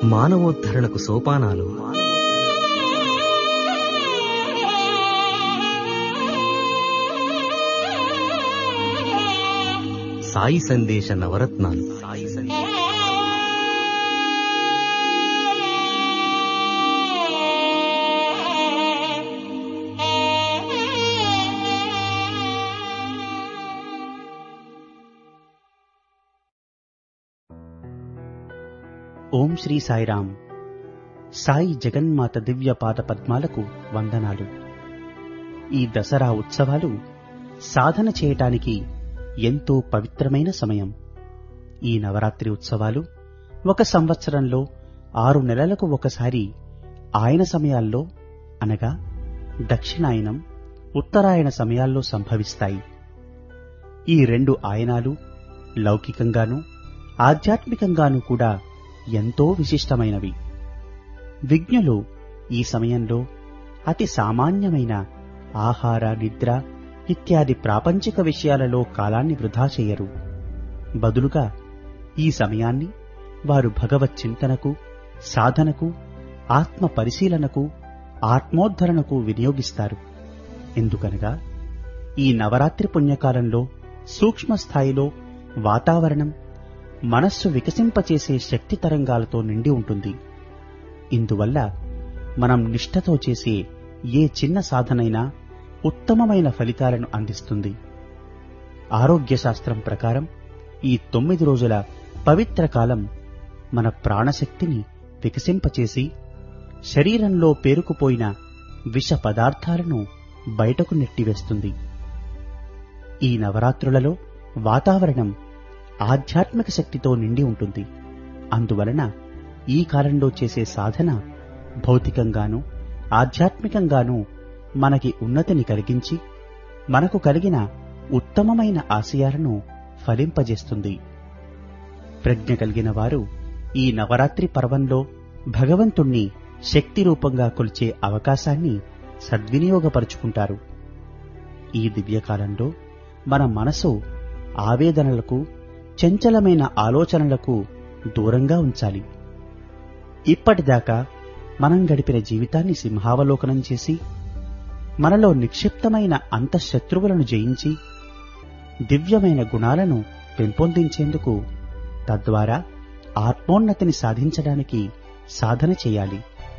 మానవోద్ధరణకు సోపానాలు సాయి సందేశ నవరత్నాలు సాయి సందేశ ఓం శ్రీ సాయిరాం సాయి జగన్మాత దివ్య పాద పద్మాలకు వందనాలు ఈ దసరా ఉత్సవాలు సాధన చేయటానికి ఎంతో పవిత్రమైన సమయం ఈ నవరాత్రి ఉత్సవాలు ఒక సంవత్సరంలో ఆరు నెలలకు ఒకసారి ఆయన సమయాల్లో అనగా దక్షిణాయనం ఉత్తరాయణ సమయాల్లో సంభవిస్తాయి ఈ రెండు ఆయనాలు లౌకికంగానూ ఆధ్యాత్మికంగానూ కూడా ఎంతో విశిష్టమైనవి విజ్ఞులు ఈ సమయంలో అతి సామాన్యమైన ఆహార నిద్ర ఇత్యాది ప్రాపంచిక విషయాలలో కాలాన్ని వృధా చేయరు బదులుగా ఈ సమయాన్ని వారు భగవత్ చింతనకు సాధనకు ఆత్మ పరిశీలనకు ఆత్మోద్ధరణకు వినియోగిస్తారు ఎందుకనగా ఈ నవరాత్రి పుణ్యకాలంలో సూక్ష్మ స్థాయిలో వాతావరణం మనస్సు వికసింపచేసే శక్తి తరంగాలతో నిండి ఉంటుంది ఇందువల్ల మనం నిష్ఠతో చేసే ఏ చిన్న సాధనైనా ఉత్తమమైన ఫలితాలను అందిస్తుంది ఆరోగ్య శాస్త్రం ప్రకారం ఈ తొమ్మిది రోజుల పవిత్ర కాలం మన ప్రాణశక్తిని వికసింపచేసి శరీరంలో పేరుకుపోయిన విష పదార్థాలను బయటకు నెట్టివేస్తుంది ఈ నవరాత్రులలో వాతావరణం ఆధ్యాత్మిక శక్తితో నిండి ఉంటుంది అందువలన ఈ కాలంలో చేసే సాధన భౌతికంగానూ ఆధ్యాత్మికంగానూ మనకి ఉన్నతిని కలిగించి మనకు కలిగిన ఉత్తమమైన ఆశయాలను ఫలింపజేస్తుంది ప్రజ్ఞ కలిగిన వారు ఈ నవరాత్రి పర్వంలో భగవంతుణ్ణి శక్తి రూపంగా కొలిచే అవకాశాన్ని సద్వినియోగపరుచుకుంటారు ఈ దివ్యకాలంలో మన మనసు ఆవేదనలకు చంచలమైన ఆలోచనలకు దూరంగా ఉంచాలి ఇప్పటిదాకా మనం గడిపిన జీవితాన్ని సింహావలోకనం చేసి మనలో నిక్షిప్తమైన అంతఃశత్రువులను జయించి దివ్యమైన గుణాలను పెంపొందించేందుకు తద్వారా ఆత్మోన్నతిని సాధించడానికి సాధన చేయాలి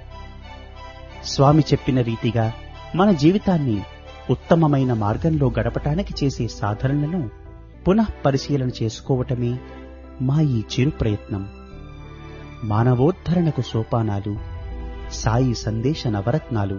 స్వామి చెప్పిన రీతిగా మన జీవితాన్ని ఉత్తమమైన మార్గంలో గడపటానికి చేసే సాధనలను పునః పరిశీలన చేసుకోవటమే మా ఈ చిరు ప్రయత్నం మానవోద్ధరణకు సోపానాలు సాయి సందేశ నవరత్నాలు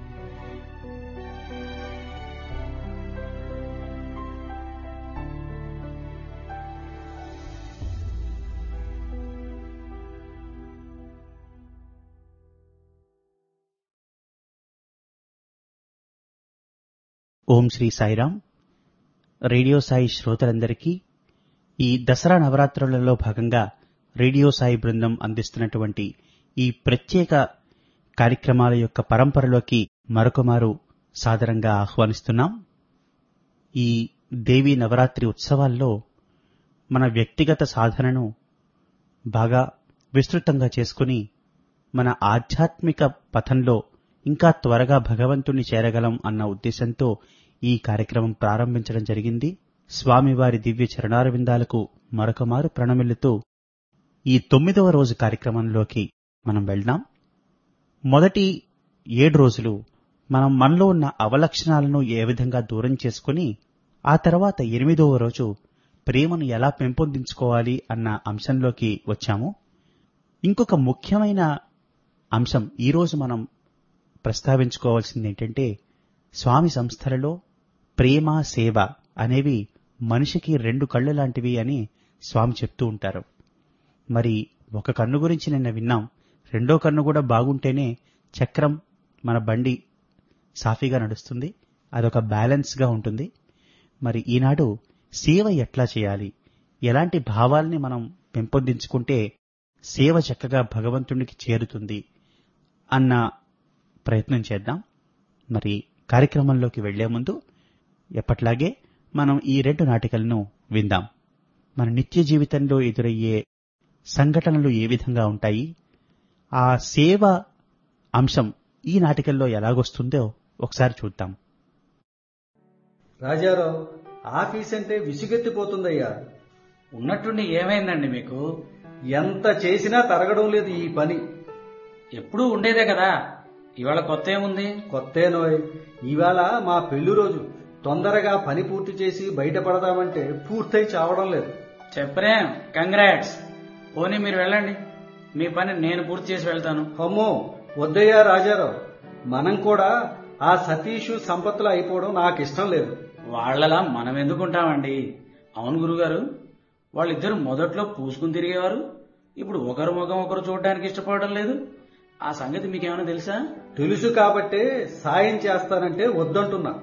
ఓం శ్రీ సాయిరాం రేడియో సాయి శ్రోతలందరికీ ఈ దసరా నవరాత్రులలో భాగంగా రేడియో సాయి బృందం అందిస్తున్నటువంటి ఈ ప్రత్యేక కార్యక్రమాల యొక్క పరంపరలోకి మరొకమారు సాదరంగా ఆహ్వానిస్తున్నాం ఈ దేవీ నవరాత్రి ఉత్సవాల్లో మన వ్యక్తిగత సాధనను బాగా విస్తృతంగా చేసుకుని మన ఆధ్యాత్మిక పథంలో ఇంకా త్వరగా భగవంతుణ్ణి చేరగలం అన్న ఉద్దేశంతో ఈ కార్యక్రమం ప్రారంభించడం జరిగింది స్వామివారి దివ్య చరణారవిందాలకు మరొకమారు ప్రణమిల్లుతూ ఈ తొమ్మిదవ రోజు కార్యక్రమంలోకి మనం వెళ్దాం మొదటి ఏడు రోజులు మనం మనలో ఉన్న అవలక్షణాలను ఏ విధంగా దూరం చేసుకుని ఆ తర్వాత ఎనిమిదవ రోజు ప్రేమను ఎలా పెంపొందించుకోవాలి అన్న అంశంలోకి వచ్చాము ఇంకొక ముఖ్యమైన అంశం ఈరోజు మనం ప్రస్తావించుకోవాల్సింది ఏంటంటే స్వామి సంస్థలలో ప్రేమ సేవ అనేవి మనిషికి రెండు కళ్ళు లాంటివి అని స్వామి చెప్తూ ఉంటారు మరి ఒక కన్ను గురించి నిన్న విన్నాం రెండో కన్ను కూడా బాగుంటేనే చక్రం మన బండి సాఫీగా నడుస్తుంది అదొక బ్యాలెన్స్గా ఉంటుంది మరి ఈనాడు సేవ ఎట్లా చేయాలి ఎలాంటి భావాల్ని మనం పెంపొందించుకుంటే సేవ చక్కగా భగవంతునికి చేరుతుంది అన్న ప్రయత్నం చేద్దాం మరి కార్యక్రమంలోకి వెళ్లే ముందు ఎప్పట్లాగే మనం ఈ రెండు నాటికలను విందాం మన నిత్య జీవితంలో ఎదురయ్యే సంఘటనలు ఏ విధంగా ఉంటాయి ఆ సేవ అంశం ఈ నాటికల్లో ఎలాగొస్తుందో ఒకసారి చూద్దాం రాజారావు ఆఫీస్ అంటే విసుగెత్తిపోతుందయ్యా ఉన్నట్టుండి ఏమైందండి మీకు ఎంత చేసినా తరగడం లేదు ఈ పని ఎప్పుడూ ఉండేదే కదా ఇవాళ కొత్త ఏముంది కొత్తేనోయ్ ఇవాళ మా పెళ్లి రోజు తొందరగా పని పూర్తి చేసి బయటపడదామంటే పూర్తయి చావడం లేదు చెప్పరేం కంగ్రాట్స్ పోనీ మీరు వెళ్ళండి మీ పని నేను పూర్తి చేసి వెళ్తాను అమ్మో వద్దయ్యా రాజారావు మనం కూడా ఆ సతీష్ సంపత్తులు అయిపోవడం నాకు ఇష్టం లేదు వాళ్ళలా మనం ఎందుకుంటామండి అవును గురుగారు వాళ్ళిద్దరు మొదట్లో పూసుకుని తిరిగేవారు ఇప్పుడు ఒకరు ముఖం ఒకరు చూడడానికి ఇష్టపడడం లేదు ఆ సంగతి మీకేమైనా తెలుసా తెలుసు కాబట్టే సాయం చేస్తానంటే వద్దంటున్నా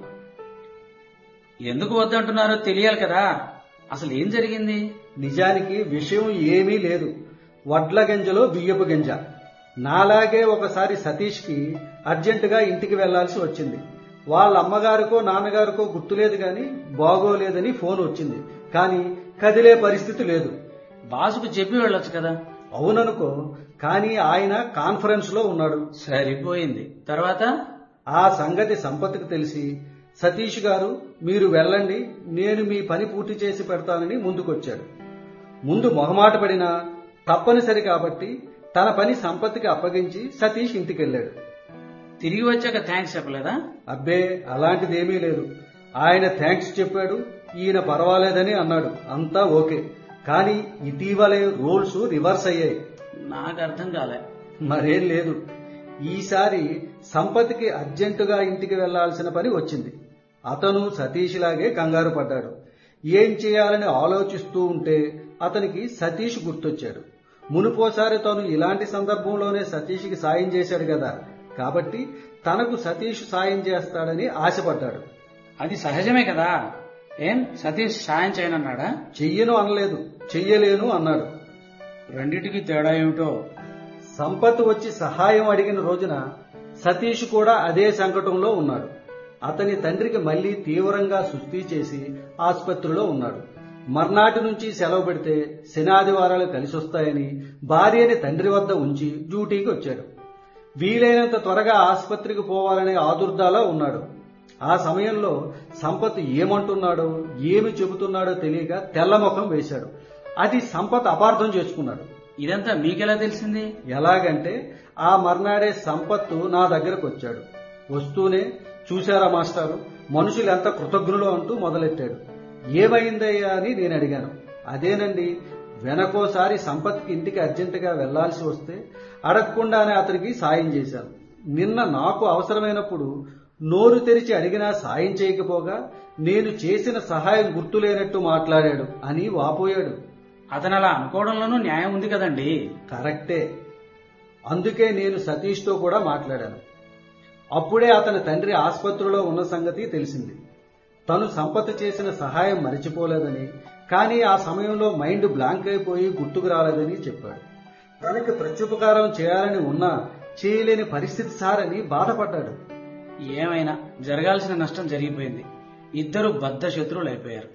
ఎందుకు వద్దంటున్నారో తెలియాలి కదా అసలు ఏం జరిగింది నిజానికి విషయం ఏమీ లేదు వడ్ల గింజలో బియ్యపు గింజ నాలాగే ఒకసారి సతీష్కి అర్జెంటుగా ఇంటికి వెళ్లాల్సి వచ్చింది వాళ్ళ అమ్మగారికో నాన్నగారికో గుర్తులేదు గాని బాగోలేదని ఫోన్ వచ్చింది కానీ కదిలే పరిస్థితి లేదు బాసుకు చెప్పి వెళ్ళొచ్చు కదా అవుననుకో కానీ ఆయన కాన్ఫరెన్స్ లో ఉన్నాడు సరిపోయింది తర్వాత ఆ సంగతి సంపత్కి తెలిసి సతీష్ గారు మీరు వెళ్ళండి నేను మీ పని పూర్తి చేసి పెడతానని ముందుకొచ్చాడు ముందు మొహమాట పడినా తప్పనిసరి కాబట్టి తన పని సంపత్తికి అప్పగించి సతీష్ ఇంటికెళ్ళాడు తిరిగి వచ్చాక థ్యాంక్స్ చెప్పలేదా అబ్బే అలాంటిదేమీ లేదు ఆయన థ్యాంక్స్ చెప్పాడు ఈయన పర్వాలేదని అన్నాడు అంతా ఓకే కానీ ఇటీవలే రోల్స్ రివర్స్ అయ్యాయి నాకు అర్థం కాలే మరేం లేదు ఈసారి సంపత్కి అర్జెంటుగా ఇంటికి వెళ్లాల్సిన పని వచ్చింది అతను సతీష్ లాగే కంగారు పడ్డాడు ఏం చేయాలని ఆలోచిస్తూ ఉంటే అతనికి సతీష్ గుర్తొచ్చాడు మునుపోసారి తను ఇలాంటి సందర్భంలోనే సతీష్కి సాయం చేశాడు కదా కాబట్టి తనకు సతీష్ సాయం చేస్తాడని ఆశపడ్డాడు అది సహజమే కదా ఏం సతీష్ సాయం చేయనన్నాడా చెయ్యను అనలేదు చెయ్యలేను అన్నాడు రెండిటికి తేడా ఏమిటో సంపత్ వచ్చి సహాయం అడిగిన రోజున సతీష్ కూడా అదే సంకటంలో ఉన్నాడు అతని తండ్రికి మళ్లీ తీవ్రంగా సుస్థి చేసి ఆసుపత్రిలో ఉన్నాడు మర్నాటి నుంచి సెలవు పెడితే శనాదివారాలు కలిసొస్తాయని భార్యని తండ్రి వద్ద ఉంచి డ్యూటీకి వచ్చాడు వీలైనంత త్వరగా ఆసుపత్రికి పోవాలనే ఆదుర్దాలో ఉన్నాడు ఆ సమయంలో సంపత్ ఏమంటున్నాడో ఏమి చెబుతున్నాడో తెలియక తెల్లముఖం వేశాడు అది సంపత్ అపార్థం చేసుకున్నాడు ఇదంతా మీకెలా తెలిసింది ఎలాగంటే ఆ మర్నాడే సంపత్తు నా దగ్గరకు వచ్చాడు వస్తూనే చూశారా మాస్టారు మనుషులు ఎంత కృతజ్ఞులు అంటూ మొదలెట్టాడు ఏమైందయ్యా అని నేను అడిగాను అదేనండి వెనకోసారి సంపత్కి ఇంటికి అర్జెంటుగా వెళ్లాల్సి వస్తే అడగకుండానే అతనికి సాయం చేశాను నిన్న నాకు అవసరమైనప్పుడు నోరు తెరిచి అడిగినా సాయం చేయకపోగా నేను చేసిన సహాయం గుర్తులేనట్టు మాట్లాడాడు అని వాపోయాడు అతను అలా అనుకోవడంలోనూ న్యాయం ఉంది కదండి కరెక్టే అందుకే నేను సతీష్తో కూడా మాట్లాడాను అప్పుడే అతని తండ్రి ఆసుపత్రిలో ఉన్న సంగతి తెలిసింది తను సంపత్ చేసిన సహాయం మరిచిపోలేదని కానీ ఆ సమయంలో మైండ్ బ్లాంక్ అయిపోయి గుర్తుకు రాలేదని చెప్పాడు తనకి ప్రత్యుపకారం చేయాలని ఉన్నా చేయలేని పరిస్థితి సార్ అని బాధపడ్డాడు ఏమైనా జరగాల్సిన నష్టం జరిగిపోయింది ఇద్దరు బద్ధ శత్రువులు అయిపోయారు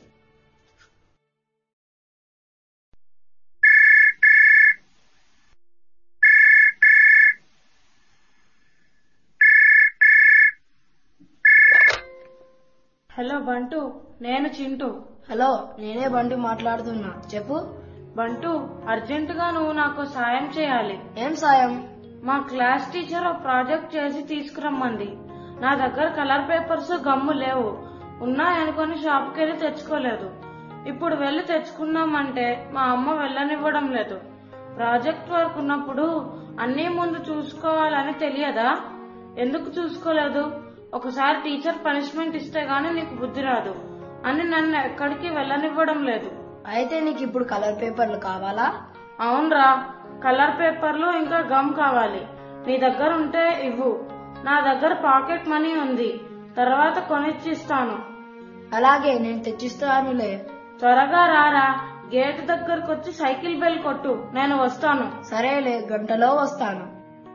హలో బంటు నేను చింటూ హలో నేనే బండి మాట్లాడుతున్నా చెప్పు బంటు అర్జెంటుగా నువ్వు నాకు సాయం చేయాలి ఏం సాయం మా క్లాస్ టీచర్ ఒక ప్రాజెక్ట్ చేసి తీసుకురమ్మంది నా దగ్గర కలర్ పేపర్స్ గమ్ము లేవు ఉన్నాయనుకొని షాప్కి వెళ్ళి తెచ్చుకోలేదు ఇప్పుడు వెళ్ళి తెచ్చుకుందామంటే మా అమ్మ వెళ్ళనివ్వడం లేదు ప్రాజెక్ట్ వర్క్ ఉన్నప్పుడు అన్నీ ముందు చూసుకోవాలని తెలియదా ఎందుకు చూసుకోలేదు ఒకసారి టీచర్ పనిష్మెంట్ ఇస్తే గానీ నీకు బుద్ధి రాదు అని నన్ను ఎక్కడికి వెళ్ళనివ్వడం లేదు అయితే నీకు ఇప్పుడు కలర్ పేపర్లు కావాలా అవునరా కలర్ పేపర్లు ఇంకా గమ్ కావాలి నీ దగ్గర ఉంటే ఇవ్వు నా దగ్గర పాకెట్ మనీ ఉంది తర్వాత కొనిచ్చిస్తాను అలాగే నేను తెచ్చిస్తానులే త్వరగా రారా గేట్ దగ్గరకు వచ్చి సైకిల్ బెల్ కొట్టు నేను వస్తాను సరేలే గంటలో వస్తాను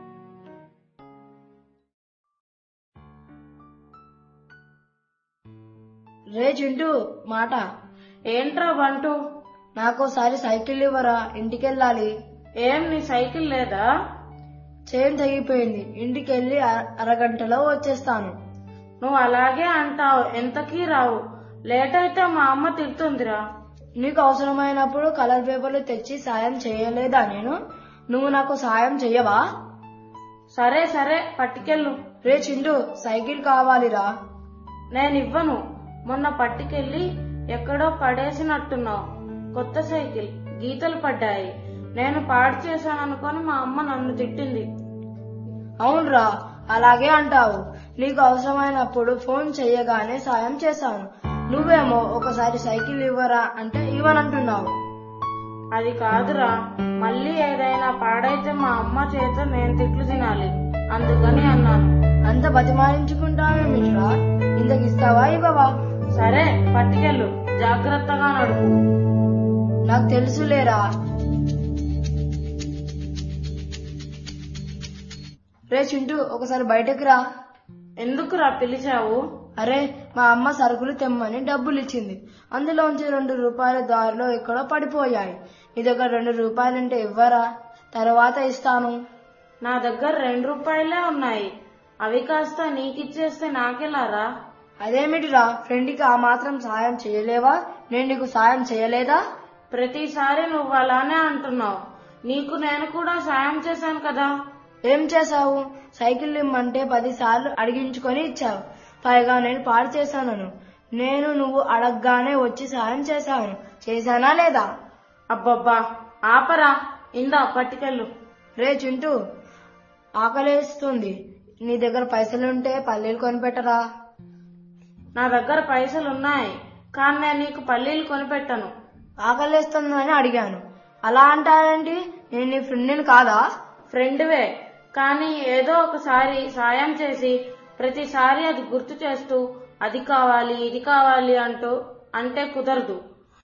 రే చింటూ మాట ఏంట్రా బంటు నాకోసారి సైకిల్ ఇవ్వరా ఇంటికెళ్ళాలి ఏం నీ సైకిల్ లేదా చైన్ తెగిపోయింది ఇంటికి వెళ్ళి అర- అరగంటలో వచ్చేస్తాను నువ్వు అలాగే అంటావు ఎంతకీ రావు లేట్ అయితే మా అమ్మ తిడుతుందిరా నీకు అవసరమైనప్పుడు కలర్ పేపర్లు తెచ్చి సాయం చేయలేదా నేను నువ్వు నాకు సాయం చెయ్యవా సరే సరే పట్టుకెళ్ళు రే చింటూ సైకిల్ కావాలిరా నేను ఇవ్వను మొన్న పట్టుకెళ్ళి ఎక్కడో పడేసినట్టున్నావు కొత్త సైకిల్ గీతలు పడ్డాయి నేను పాడు చేశాననుకొని మా అమ్మ నన్ను తిట్టింది అవునరా అలాగే అంటావు నీకు అవసరమైనప్పుడు ఫోన్ చెయ్యగానే సాయం చేశాను నువ్వేమో ఒకసారి సైకిల్ ఇవ్వరా అంటే ఇవ్వనంటున్నావు అది కాదురా మళ్ళీ ఏదైనా పాడైతే మా అమ్మ చేత నేను తిట్లు తినాలి అందుకని అన్నాను అంత బతిమాలించుకుంటావేమిట్రా ఇంతకి ఇస్తావా ఇవ్వవా సరే పట్టుకెళ్ళు జాగ్రత్తగా నడుపు నాకు తెలుసులేరా రే చింటూ ఒకసారి బయటకు రా ఎందుకురా పిలిచావు అరే మా అమ్మ సరుకులు తెమ్మని డబ్బులు ఇచ్చింది అందులోంచి రెండు రూపాయల దారిలో ఎక్కడో పడిపోయాయి నీ దగ్గర రెండు రూపాయలుంటే ఇవ్వరా తర్వాత ఇస్తాను నా దగ్గర రెండు రూపాయలే ఉన్నాయి అవి కాస్త నీకిచ్చేస్తే నాకెలారా అదేమిటిరా ఫ్రెండ్కి ఆ మాత్రం సాయం చేయలేవా నేను నీకు సాయం చేయలేదా ప్రతిసారి నువ్వు అలానే అంటున్నావు నీకు నేను కూడా సాయం చేశాను కదా ఏం చేశావు సైకిల్ ఇమ్మంటే పదిసార్లు అడిగించుకొని ఇచ్చావు పైగా నేను పాడు చేశాను నేను నువ్వు అడగగానే వచ్చి సాయం చేశాను చేశానా లేదా అబ్బబ్బా ఆపరా ఇందా పట్టుకెళ్ళు రే చింటూ ఆకలేస్తుంది నీ దగ్గర పైసలుంటే పల్లీలు కొనిపెట్టరా నా దగ్గర పైసలు ఉన్నాయి కానీ నేను నీకు పల్లీలు కొనిపెట్టను ఆకలేస్తుందని అడిగాను అలా అంటారేంటి నేను నీ ఫ్రెండ్ని కాదా ఫ్రెండ్వే కానీ ఏదో ఒకసారి సాయం చేసి ప్రతిసారి అది గుర్తు చేస్తూ అది కావాలి ఇది కావాలి అంటూ అంటే కుదరదు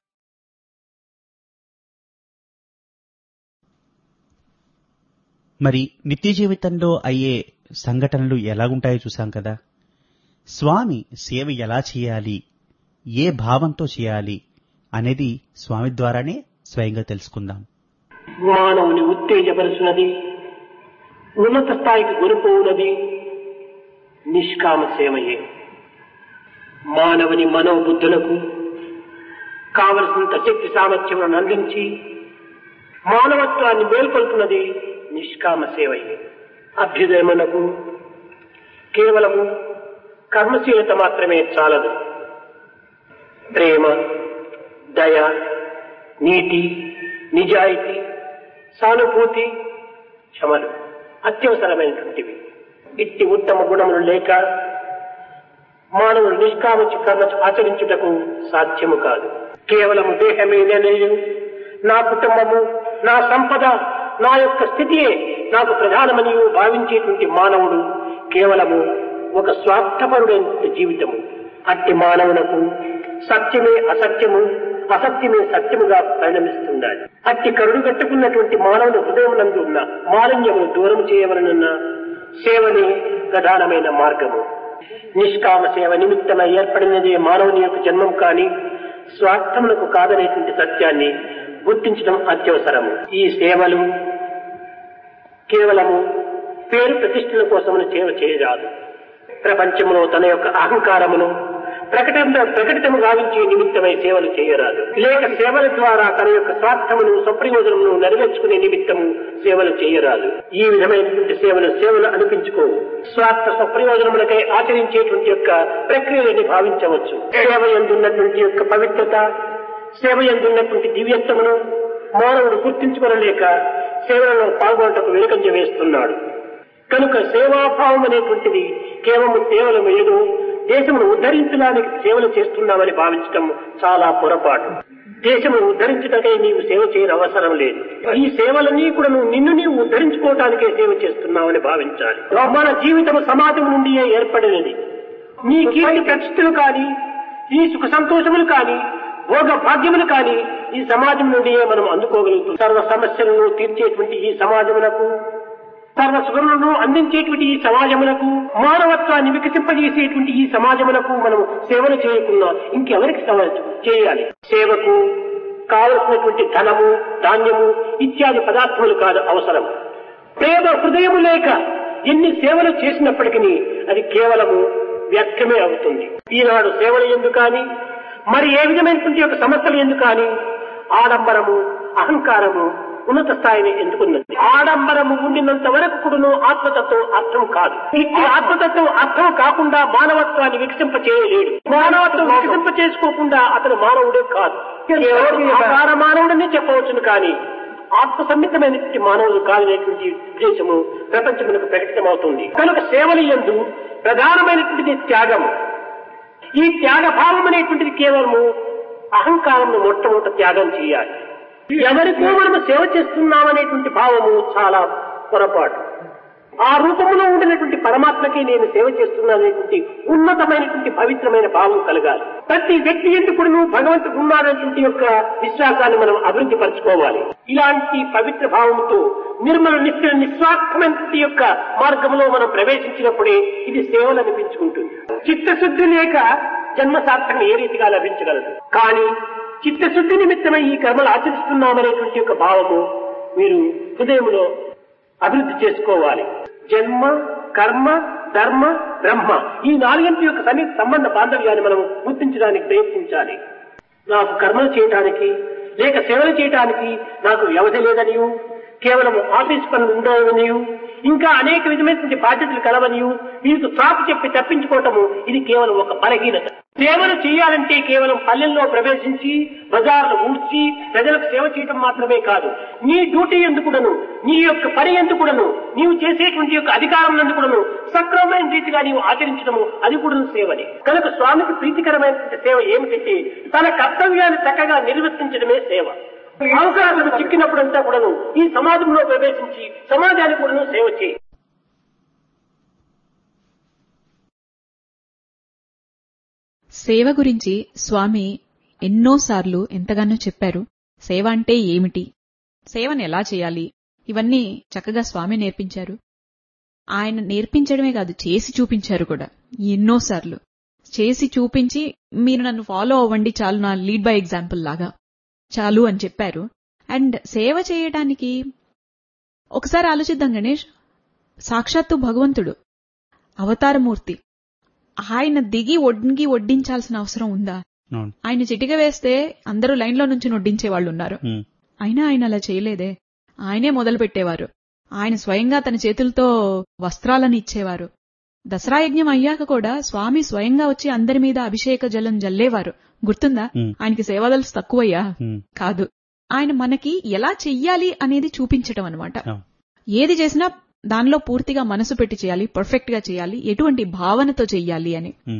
మరి నిత్య జీవితంలో అయ్యే సంఘటనలు ఎలాగుంటాయో చూశాం కదా స్వామి సేవ ఎలా చేయాలి ఏ భావంతో చేయాలి అనేది స్వామి ద్వారానే స్వయంగా తెలుసుకుందాం మానవుని ఉత్తేజపరుచున్నది ఉన్నత స్థాయికి గురిపోవున్నది నిష్కామ సేవయే మానవుని మనోబుద్ధులకు కావలసినంత శక్తి సామర్థ్యములను అందించి మానవత్వాన్ని మేల్కొల్పున్నది నిష్కామ సేవయే అభ్యుదయమునకు కేవలము కర్మశీలత మాత్రమే చాలదు ప్రేమ దయ నీతి నిజాయితీ సానుభూతి క్షమలు అత్యవసరమైనటువంటివి ఇట్టి ఉత్తమ గుణములు లేక మానవుడు నిష్కామచి కర్మ ఆచరించుటకు సాధ్యము కాదు కేవలము దేహమే నేను నా కుటుంబము నా సంపద నా యొక్క స్థితియే నాకు ప్రధానమని భావించేటువంటి మానవుడు కేవలము ఒక స్వార్థపరుడైన జీవితము అట్టి మానవునకు సత్యమే అసత్యము అసత్యమే సత్యముగా పరిణమిస్తుండాలి అట్టి కరుడు కట్టుకున్నటువంటి మానవుని హృదయం నందు ఉన్న మాలిన్యమును దూరం చేయవలనన్న సేవనే ప్రధానమైన మార్గము నిష్కామ సేవ నిమిత్తమై ఏర్పడినదే మానవుని యొక్క జన్మం కాని స్వార్థములకు కాదనేటువంటి సత్యాన్ని గుర్తించడం అత్యవసరము ఈ సేవలు కేవలము పేరు ప్రతిష్టల కోసమును సేవ చేయరాదు ప్రపంచంలో తన యొక్క అహంకారమును ప్రకటన ప్రకటితము గావించే నిమిత్తమై సేవలు చేయరాదు లేక సేవల ద్వారా తన యొక్క స్వార్థమును స్వప్రయోజనమును నెరవేర్చుకునే నిమిత్తము సేవలు చేయరాదు ఈ విధమైనటువంటి సేవలు సేవలు అనిపించుకోవు స్వార్థ స్వప్రయోజనములకై ఆచరించేటువంటి యొక్క ప్రక్రియలని భావించవచ్చు సేవ ఎందున్నటువంటి యొక్క పవిత్రత సేవ ఎందున్నటువంటి దివ్యత్వమును మానవుడు గుర్తించుకోలేక సేవలలో పాల్గొనటకు వెనుకంజ వేస్తున్నాడు కనుక సేవాభావం అనేటువంటిది కేవలం కేవలం ఏదో దేశమును ఉద్ధరించడానికి సేవలు చేస్తున్నామని భావించటం చాలా పొరపాటు దేశమును ఉద్ధరించటకై నీవు సేవ చేయని అవసరం లేదు ఈ సేవలన్నీ కూడా నువ్వు నిన్ను నీవు ఉద్ధరించుకోవటానికే సేవ చేస్తున్నావని భావించాలి మన జీవితం సమాజం నుండియే ఏర్పడినది నీ కీర్తి ప్రతిష్టలు కానీ ఈ సుఖ సంతోషములు కానీ భోగ భాగ్యములు కానీ ఈ సమాజం నుండియే మనం అందుకోగలుగుతాం సర్వ సమస్యలను తీర్చేటువంటి ఈ సమాజములకు సర్వ సుఖములను అందించేటువంటి ఈ సమాజములకు మానవత్వాన్ని వికసింపజేసేటువంటి ఈ సమాజములకు మనం సేవలు చేయకుండా ఇంకెవరికి సేవ చేయాలి సేవకు కావలసినటువంటి ధనము ధాన్యము ఇత్యాది పదార్థములు కాదు అవసరం ప్రేమ హృదయము లేక ఎన్ని సేవలు చేసినప్పటికీ అది కేవలము వ్యర్థమే అవుతుంది ఈనాడు సేవలు ఎందుకు కానీ మరి ఏ విధమైనటువంటి యొక్క సమస్యలు ఎందుకు కానీ ఆడంబరము అహంకారము ఉన్నత స్థాయిని ఎందుకున్నది ఆడంబరము ఉండినంత వరకు కూడాను ఆత్మతత్వం అర్థం కాదు ఇట్టి ఆత్మతత్వం అర్థం కాకుండా మానవత్వాన్ని వికసింప చేయలేడు మానవత్వం వికసింప చేసుకోకుండా అతను మానవుడే కాదు కేవలం ఆకార మానవుడనే చెప్పవచ్చును కానీ ఆత్మ సమ్మితమైనటువంటి మానవుడు కాదనేటువంటి ఉద్దేశము ప్రపంచమునకు ప్రకటితమవుతుంది కనుక సేవలు ఎందు ప్రధానమైనటువంటిది త్యాగము ఈ త్యాగ భావం అనేటువంటిది కేవలము అహంకారంను మొట్టమొదట త్యాగం చేయాలి ఎవరికో మనము సేవ చేస్తున్నామనేటువంటి భావము చాలా పొరపాటు ఆ రూపంలో ఉండినటువంటి పరమాత్మకి నేను సేవ చేస్తున్నాననేటువంటి ఉన్నతమైనటువంటి పవిత్రమైన భావం కలగాలి ప్రతి వ్యక్తి ఎందుకు భగవంతుడు ఉన్నాడనేటువంటి యొక్క విశ్వాసాన్ని మనం అభివృద్ధి పరచుకోవాలి ఇలాంటి పవిత్ర భావంతో నిర్మల నిశ్చల నిస్వార్థమైనటువంటి యొక్క మార్గంలో మనం ప్రవేశించినప్పుడే ఇది సేవలు అనిపించుకుంటుంది చిత్తశుద్ధి లేక జన్మ సార్థకం ఏ రీతిగా లభించగలదు కానీ చిత్తశుద్ధి నిమిత్తమై ఈ కర్మలు ఆచరిస్తున్నామనేటువంటి యొక్క భావము మీరు హృదయంలో అభివృద్ధి చేసుకోవాలి జన్మ కర్మ ధర్మ బ్రహ్మ ఈ నాలుగింటి యొక్క సన్నిహిత సంబంధ బాంధవ్యాన్ని మనం గుర్తించడానికి ప్రయత్నించాలి నాకు కర్మలు చేయటానికి లేక సేవలు చేయటానికి నాకు వ్యవధి లేదనియు కేవలం ఆఫీస్ పనులు ఉండవనియు ఇంకా అనేక విధమైనటువంటి బాధ్యతలు కలవనియు వీరికి సాకు చెప్పి తప్పించుకోవటము ఇది కేవలం ఒక బలహీనత సేవలు చేయాలంటే కేవలం పల్లెల్లో ప్రవేశించి బజార్లు ఊడ్చి ప్రజలకు సేవ చేయటం మాత్రమే కాదు నీ డ్యూటీ ఎందుకుడను నీ యొక్క పని ఎందుకుడను నీవు చేసేటువంటి యొక్క అధికారం ఎందుకుడను సక్రమమైన రీతిగా నీవు ఆచరించడము అది కూడా సేవని కనుక స్వామికి ప్రీతికరమైనటువంటి సేవ ఏమిటంటే తన కర్తవ్యాన్ని చక్కగా నిర్వర్తించడమే సేవ అవకాశాలు చిక్కినప్పుడంతా కూడాను ఈ సమాజంలో ప్రవేశించి సమాజానికి కూడాను సేవ చేయి సేవ గురించి స్వామి ఎన్నోసార్లు ఎంతగానో చెప్పారు సేవ అంటే ఏమిటి సేవను ఎలా చేయాలి ఇవన్నీ చక్కగా స్వామి నేర్పించారు ఆయన నేర్పించడమే కాదు చేసి చూపించారు కూడా ఎన్నోసార్లు చేసి చూపించి మీరు నన్ను ఫాలో అవ్వండి చాలు నా లీడ్ బై ఎగ్జాంపుల్ లాగా చాలు అని చెప్పారు అండ్ సేవ చేయటానికి ఒకసారి ఆలోచిద్దాం గణేష్ సాక్షాత్తు భగవంతుడు అవతారమూర్తి ఆయన దిగి ఒడ్గి వడ్డించాల్సిన అవసరం ఉందా అవును ఆయన చిటిక వేస్తే అందరూ లైన్లో నుంచి వడ్డించే వాళ్ళు ఉన్నారు ఉమ్, అయినా ఆయన అలా చేయలేదే ఆయనే మొదలు పెట్టేవారు ఆయన స్వయంగా తన చేతులతో వస్త్రాలను ఇచ్చేవారు దసరా యజ్ఞం అయ్యాక కూడా స్వామి స్వయంగా వచ్చి అందరి మీద అభిషేక జలం జల్లేవారు గుర్తుందా ఉమ్, ఆయనకి సేవదలు తక్కువయ్యా ఉమ్, కాదు ఆయన మనకి ఎలా చెయ్యాలి అనేది చూపించటం అనమాట అవును. ఏది చేసినా దానిలో పూర్తిగా మనసు పెట్టి చేయాలి పర్ఫెక్ట్ గా చేయాలి ఎటువంటి భావనతో చెయ్యాలి అని ఉమ్,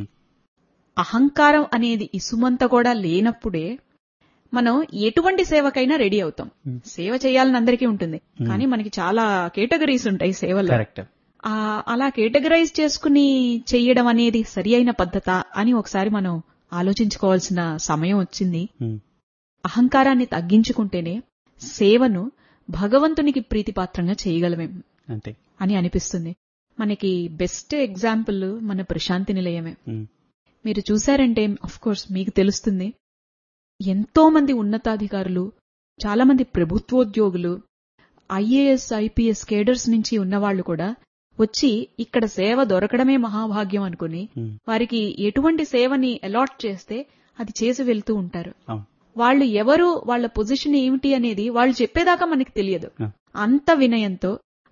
అహంకారం అనేది ఇసుమంత కూడా లేనప్పుడే మనం ఎటువంటి సేవకైనా రెడీ అవుతాం Hmm. సేవ చేయాలని అందరికీ ఉంటుంది కానీ మనకి చాలా కేటగిరీస్ ఉంటాయి సేవలో కరెక్ట్ ఆ, అలా కేటగరైజ్ చేసుకుని చెయ్యడం అనేది సరి అయిన పద్ధత అని ఒకసారి మనం ఆలోచించుకోవాల్సిన సమయం వచ్చింది ఉమ్, అహంకారాన్ని తగ్గించుకుంటేనే సేవను భగవంతునికి ప్రీతిపాత్రంగా చేయగలమేం అంతే అని అనిపిస్తుంది మనకి బెస్ట్ ఎగ్జాంపుల్ మన ప్రశాంతి నిలయమే ఉమ్, మీరు చూశారంటే అఫ్ కోర్స్ మీకు తెలుస్తుంది ఎంతో మంది ఉన్నతాధికారులు చాలా మంది ప్రభుత్వోద్యోగులు ఐఏఎస్ ఐపీఎస్ కేడర్స్ నుంచి ఉన్నవాళ్లు కూడా వచ్చి ఇక్కడ సేవ దొరకడమే మహాభాగ్యం అనుకుని ఉమ్, వారికి ఎటువంటి సేవని అలాట్ చేస్తే అది చేసి వెళ్తూ ఉంటారు అవును వాళ్ళు ఎవరు వాళ్ళ పొజిషన్ ఏమిటి అనేది వాళ్ళు చెప్పేదాకా మనకి తెలియదు ఆ. అంత వినయంతో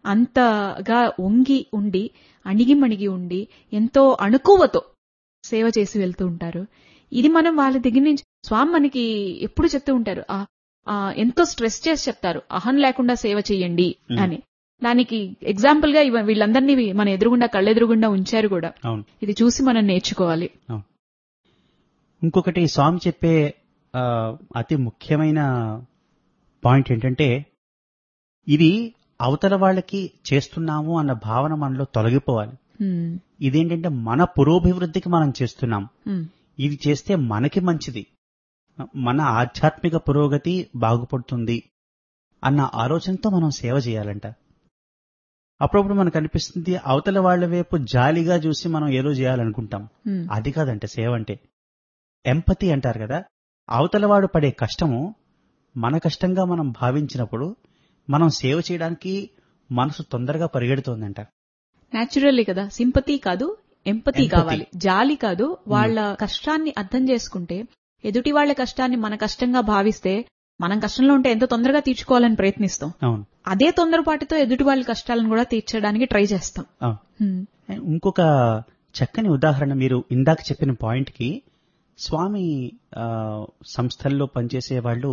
అంతగా వంగి ఉండి అణిగిమణిగి ఉండి ఎంతో అణుకువతో సేవ చేసి వెళ్తూ ఉంటారు ఇది మనం వాళ్ళ దగ్గర నుంచి స్వామి మనకి ఎప్పుడు చెప్తూ ఉంటారు ఆ ఆ, ఎంతో స్ట్రెస్ చేసి చెప్తారు అహం లేకుండా సేవ చెయ్యండి Hmm. అని దానికి ఎగ్జాంపుల్ గా ఇవ- వీళ్ళందరినీ మన ఎదురుగుండా కళ్ళెదురుగుండా ఉంచారు కూడా అవును ఇది చూసి మనం నేర్చుకోవాలి ఇంకొకటి స్వామి చెప్పే ఆ, అతి ముఖ్యమైన పాయింట్ ఏంటంటే ఇది అవతల వాళ్ళకి చేస్తున్నాము అన్న భావన మనలో తొలగిపోవాలి Hmm. ఇదేంటంటే మన పురోభివృద్ధికి మనం చేస్తున్నాం Hmm. ఇది చేస్తే మనకి మంచిది మన ఆధ్యాత్మిక పురోగతి బాగుపడుతుంది అన్న ఆలోచనతో మనం సేవ చేయాలంట అప్పుడప్పుడు మనకు అనిపిస్తుంది అవతల వాళ్ళ వైపు జాలిగా చూసి మనం ఏదో చేయాలనుకుంటాం Hmm. అది కాదంటే సేవ అంటే ఎంపతి అంటారు కదా అవతలవాడు పడే కష్టము మన కష్టంగా మనం భావించినప్పుడు మనం సేవ చేయడానికి మనసు తొందరగా పరిగెడుతోందంట న్యాచురల్లీ కదా సింపతి కాదు ఎంపతి Empathy. కావాలి జాలి కాదు వాళ్ళ కష్టాన్ని అర్థం చేసుకుంటే ఎదుటి వాళ్ళ కష్టాన్ని మన కష్టంగా భావిస్తే మనం కష్టంలో ఉంటే ఎంత తొందరగా తీర్చుకోవాలని ప్రయత్నిస్తాం అవును అదే తొందరపాటుతో ఎదుటి వాళ్ళ కష్టాలను కూడా తీర్చడానికి ట్రై చేస్తాం అవును హ్మ్. ఇంకొక చక్కని ఉదాహరణ మీరు ఇందాక చెప్పిన పాయింట్ కి స్వామి ఆ, సంస్థల్లో పనిచేసే వాళ్ళు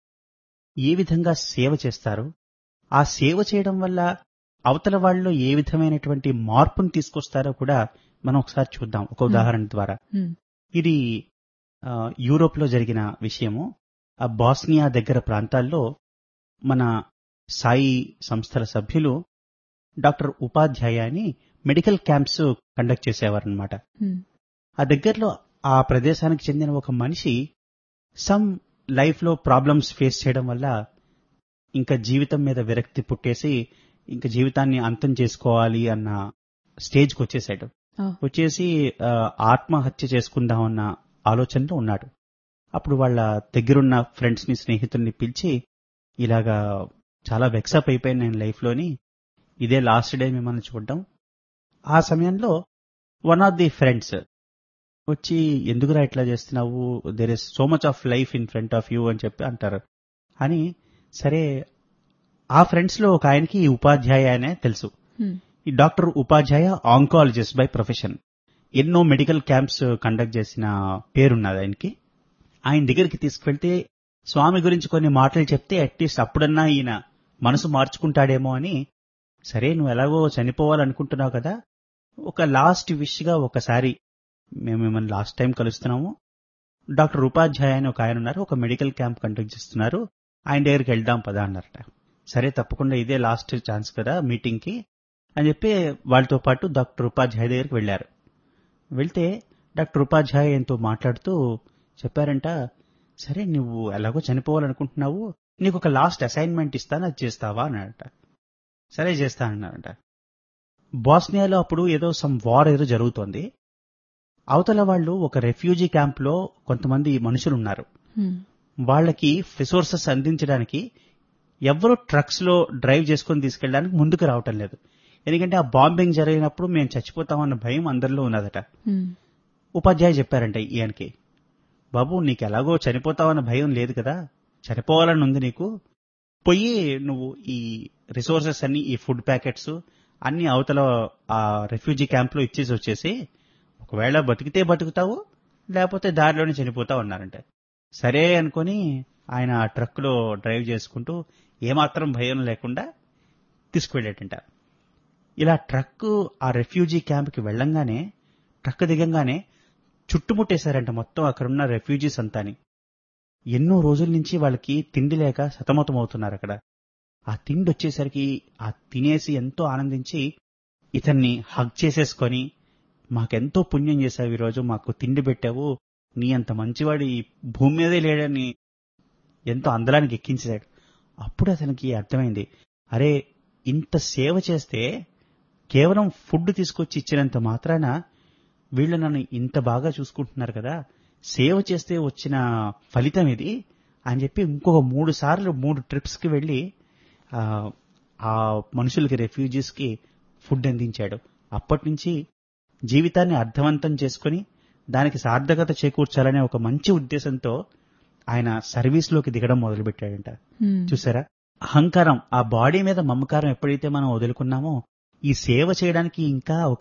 ఏ విధంగా సేవ చేస్తారు ఆ సేవ చేయడం వల్ల అవతల వాళ్ళలో ఏ విధమైనటువంటి మార్పును తీసుకొస్తారో కూడా మనం ఒకసారి చూద్దాం ఒక ఉదాహరణ ద్వారా హ్మ్. ఇది ఆ, యూరోప్ లో జరిగిన విషయము ఆ బాస్నియా దగ్గర ప్రాంతాల్లో మన సాయి సంస్థల సభ్యులు డాక్టర్ ఉపాధ్యాయ అని మెడికల్ క్యాంప్స్ కండక్ట్ చేసేవారనమాట హ్మ్. ఆ దగ్గరలో ఆ ప్రదేశానికి చెందిన ఒక మనిషి సమ్ లైఫ్ లో ప్రాబ్లమ్స్ ఫేస్ చేయడం వల్ల ఇంకా జీవితం మీద విరక్తి పుట్టేసి ఇంకా జీవితాన్ని అంతం చేసుకోవాలి అన్న స్టేజ్కి వచ్చేసాడు ఆ. వచ్చేసి ఆ, ఆత్మహత్య చేసుకుందామన్న ఆలోచనలో ఉన్నాడు అప్పుడు వాళ్ళ దగ్గరున్న ఫ్రెండ్స్ ని స్నేహితుల్ని పిలిచి ఇలాగా చాలా వెక్సప్ అయిపోయాను నేను లైఫ్ లోని ఇదే లాస్ట్ డే మిమ్మల్ని చూడడం ఆ సమయంలో వన్ ఆఫ్ ది ఫ్రెండ్స్ వచ్చి ఎందుకురా ఇట్లా చేస్తున్నావు there is so much of life in front of you అని చెప్పి అంటారు అని సరే ఆ ఫ్రెండ్స్ లో ఒక ఆయనకి ఈ ఉపాధ్యాయ అనే తెలుసు హ్మ్. ఈ doctor Upadhyaya oncologist by profession ఎన్నో మెడికల్ క్యాంప్స్ కండక్ట్ చేసిన పేరున్నది ఆయనకి ఆయన దగ్గరికి తీసుకువెళ్తే స్వామి గురించి కొన్ని మాటలు చెప్తే అట్లీస్ట్ అప్పుడన్నా ఈయన మనసు మార్చుకుంటాడేమో అని సరే నువ్వు ఎలాగో చనిపోవాలనుకుంటున్నావు కదా ఒక లాస్ట్ విష్ గా ఒకసారి మేము మిమ్మల్ని లాస్ట్ టైం కలుస్తున్నాము డాక్టర్ ఉపాధ్యాయ అని ఒక ఆయన ఉన్నారు ఒక మెడికల్ క్యాంప్ కండక్ట్ చేస్తున్నారు ఆయన దగ్గరికి వెళ్దాం పదా అన్నారట సరే తప్పకుండా ఇదే లాస్ట్ ఛాన్స్ కదా మీటింగ్ కి అని చెప్పి వాళ్ళతో పాటు డాక్టర్ ఉపాధ్యాయ దగ్గరికి వెళ్ళారు వెళ్తే డాక్టర్ ఉపాధ్యాయ ఎంతో మాట్లాడుతూ చెప్పారంట సరే నువ్వు ఎలాగో చనిపోవాలనుకుంటున్నావు నీకు ఒక లాస్ట్ అసైన్మెంట్ ఇస్తాను అది చేస్తావా అన్నాడట సరే చేస్తానన్నారంట బాస్నియాలో అప్పుడు ఏదో సమ్ వార్ ఏదో జరుగుతోంది అవతల వాళ్ళు ఒక రెఫ్యూజీ క్యాంప్ లో కొంతమంది మనుషులు ఉన్నారు హ్మ్. వాళ్ళకి రిసోర్సెస్ అందించడానికి ఎవరు ట్రక్స్ లో డ్రైవ్ చేసుకొని తీసుకెళ్ళడానికి ముందుకు రావటం లేదు ఎందుకంటే ఆ బాంబింగ్ జరిగినప్పుడు మేము చచ్చిపోతామన్న భయం అందరిలో ఉన్నదట హ్మ్. ఉపాధ్యాయ చెప్పారంట ఈయనకి బాబు నీకు ఎలాగో చనిపోతావన్న భయం లేదు కదా చనిపోవాలని ఉంది నీకు పోయి నువ్వు ఈ రిసోర్సెస్ అన్ని ఈ ఫుడ్ ప్యాకెట్స్ అన్ని అవతల ఆ రెఫ్యూజీ క్యాంప్ లో ఇచ్చేసి వచ్చేసి ఒకవేళ బతికితే బతుకుతావు లేకపోతే దారిలోనే చనిపోతావు అన్నారంట సరే అనుకొని ఆయన ఆ ట్రక్ లో డ్రైవ్ చేసుకుంటూ ఏమాత్రం భయం లేకుండా తీసుకువెళ్ళాడంట ఇలా ట్రక్ ఆ రెఫ్యూజీ క్యాంప్ కి వెళ్ళంగానే ట్రక్ దిగంగానే చుట్టుముట్టేశారంట మొత్తం అక్కడున్న రెఫ్యూజీస్ అంతాని ఎన్నో రోజుల నుంచి వాళ్ళకి తిండి లేక సతమతమవుతున్నారు అక్కడ ఆ తిండి వచ్చేసరికి ఆ తినేసి ఎంతో ఆనందించి ఇతన్ని హగ్ చేసేసుకొని మాకెంతో పుణ్యం చేశావు ఈరోజు మాకు తిండి పెట్టావు నీ అంత మంచివాడు ఈ భూమి మీదే లేడని ఎంతో అందలానికి ఎక్కించాడు అప్పుడు అతనికి అర్థమైంది అరే ఇంత సేవ చేస్తే కేవలం ఫుడ్ తీసుకొచ్చి ఇచ్చినంత మాత్రాన వీళ్ళు నన్ను ఇంత బాగా చూసుకుంటున్నారు కదా సేవ చేస్తే వచ్చిన ఫలితం ఇది అని చెప్పి ఇంకొక మూడు సార్లు మూడు ట్రిప్స్ కి వెళ్ళి ఆ, ఆ మనుషులకి రెఫ్యూజీస్ కి ఫుడ్ అందించాడు అప్పటి నుంచి జీవితాన్ని అర్థవంతం చేసుకుని దానికి సార్థకత చేకూర్చాలనే ఒక మంచి ఉద్దేశంతో ఆయన సర్వీస్ లోకి దిగడం మొదలుపెట్టాడంట హ్మ్. చూసారా అహంకారం ఆ బాడీ మీద మమకారం ఎప్పుడైతే మనం వదులుకున్నామో ఈ సేవ చేయడానికి ఇంకా ఒక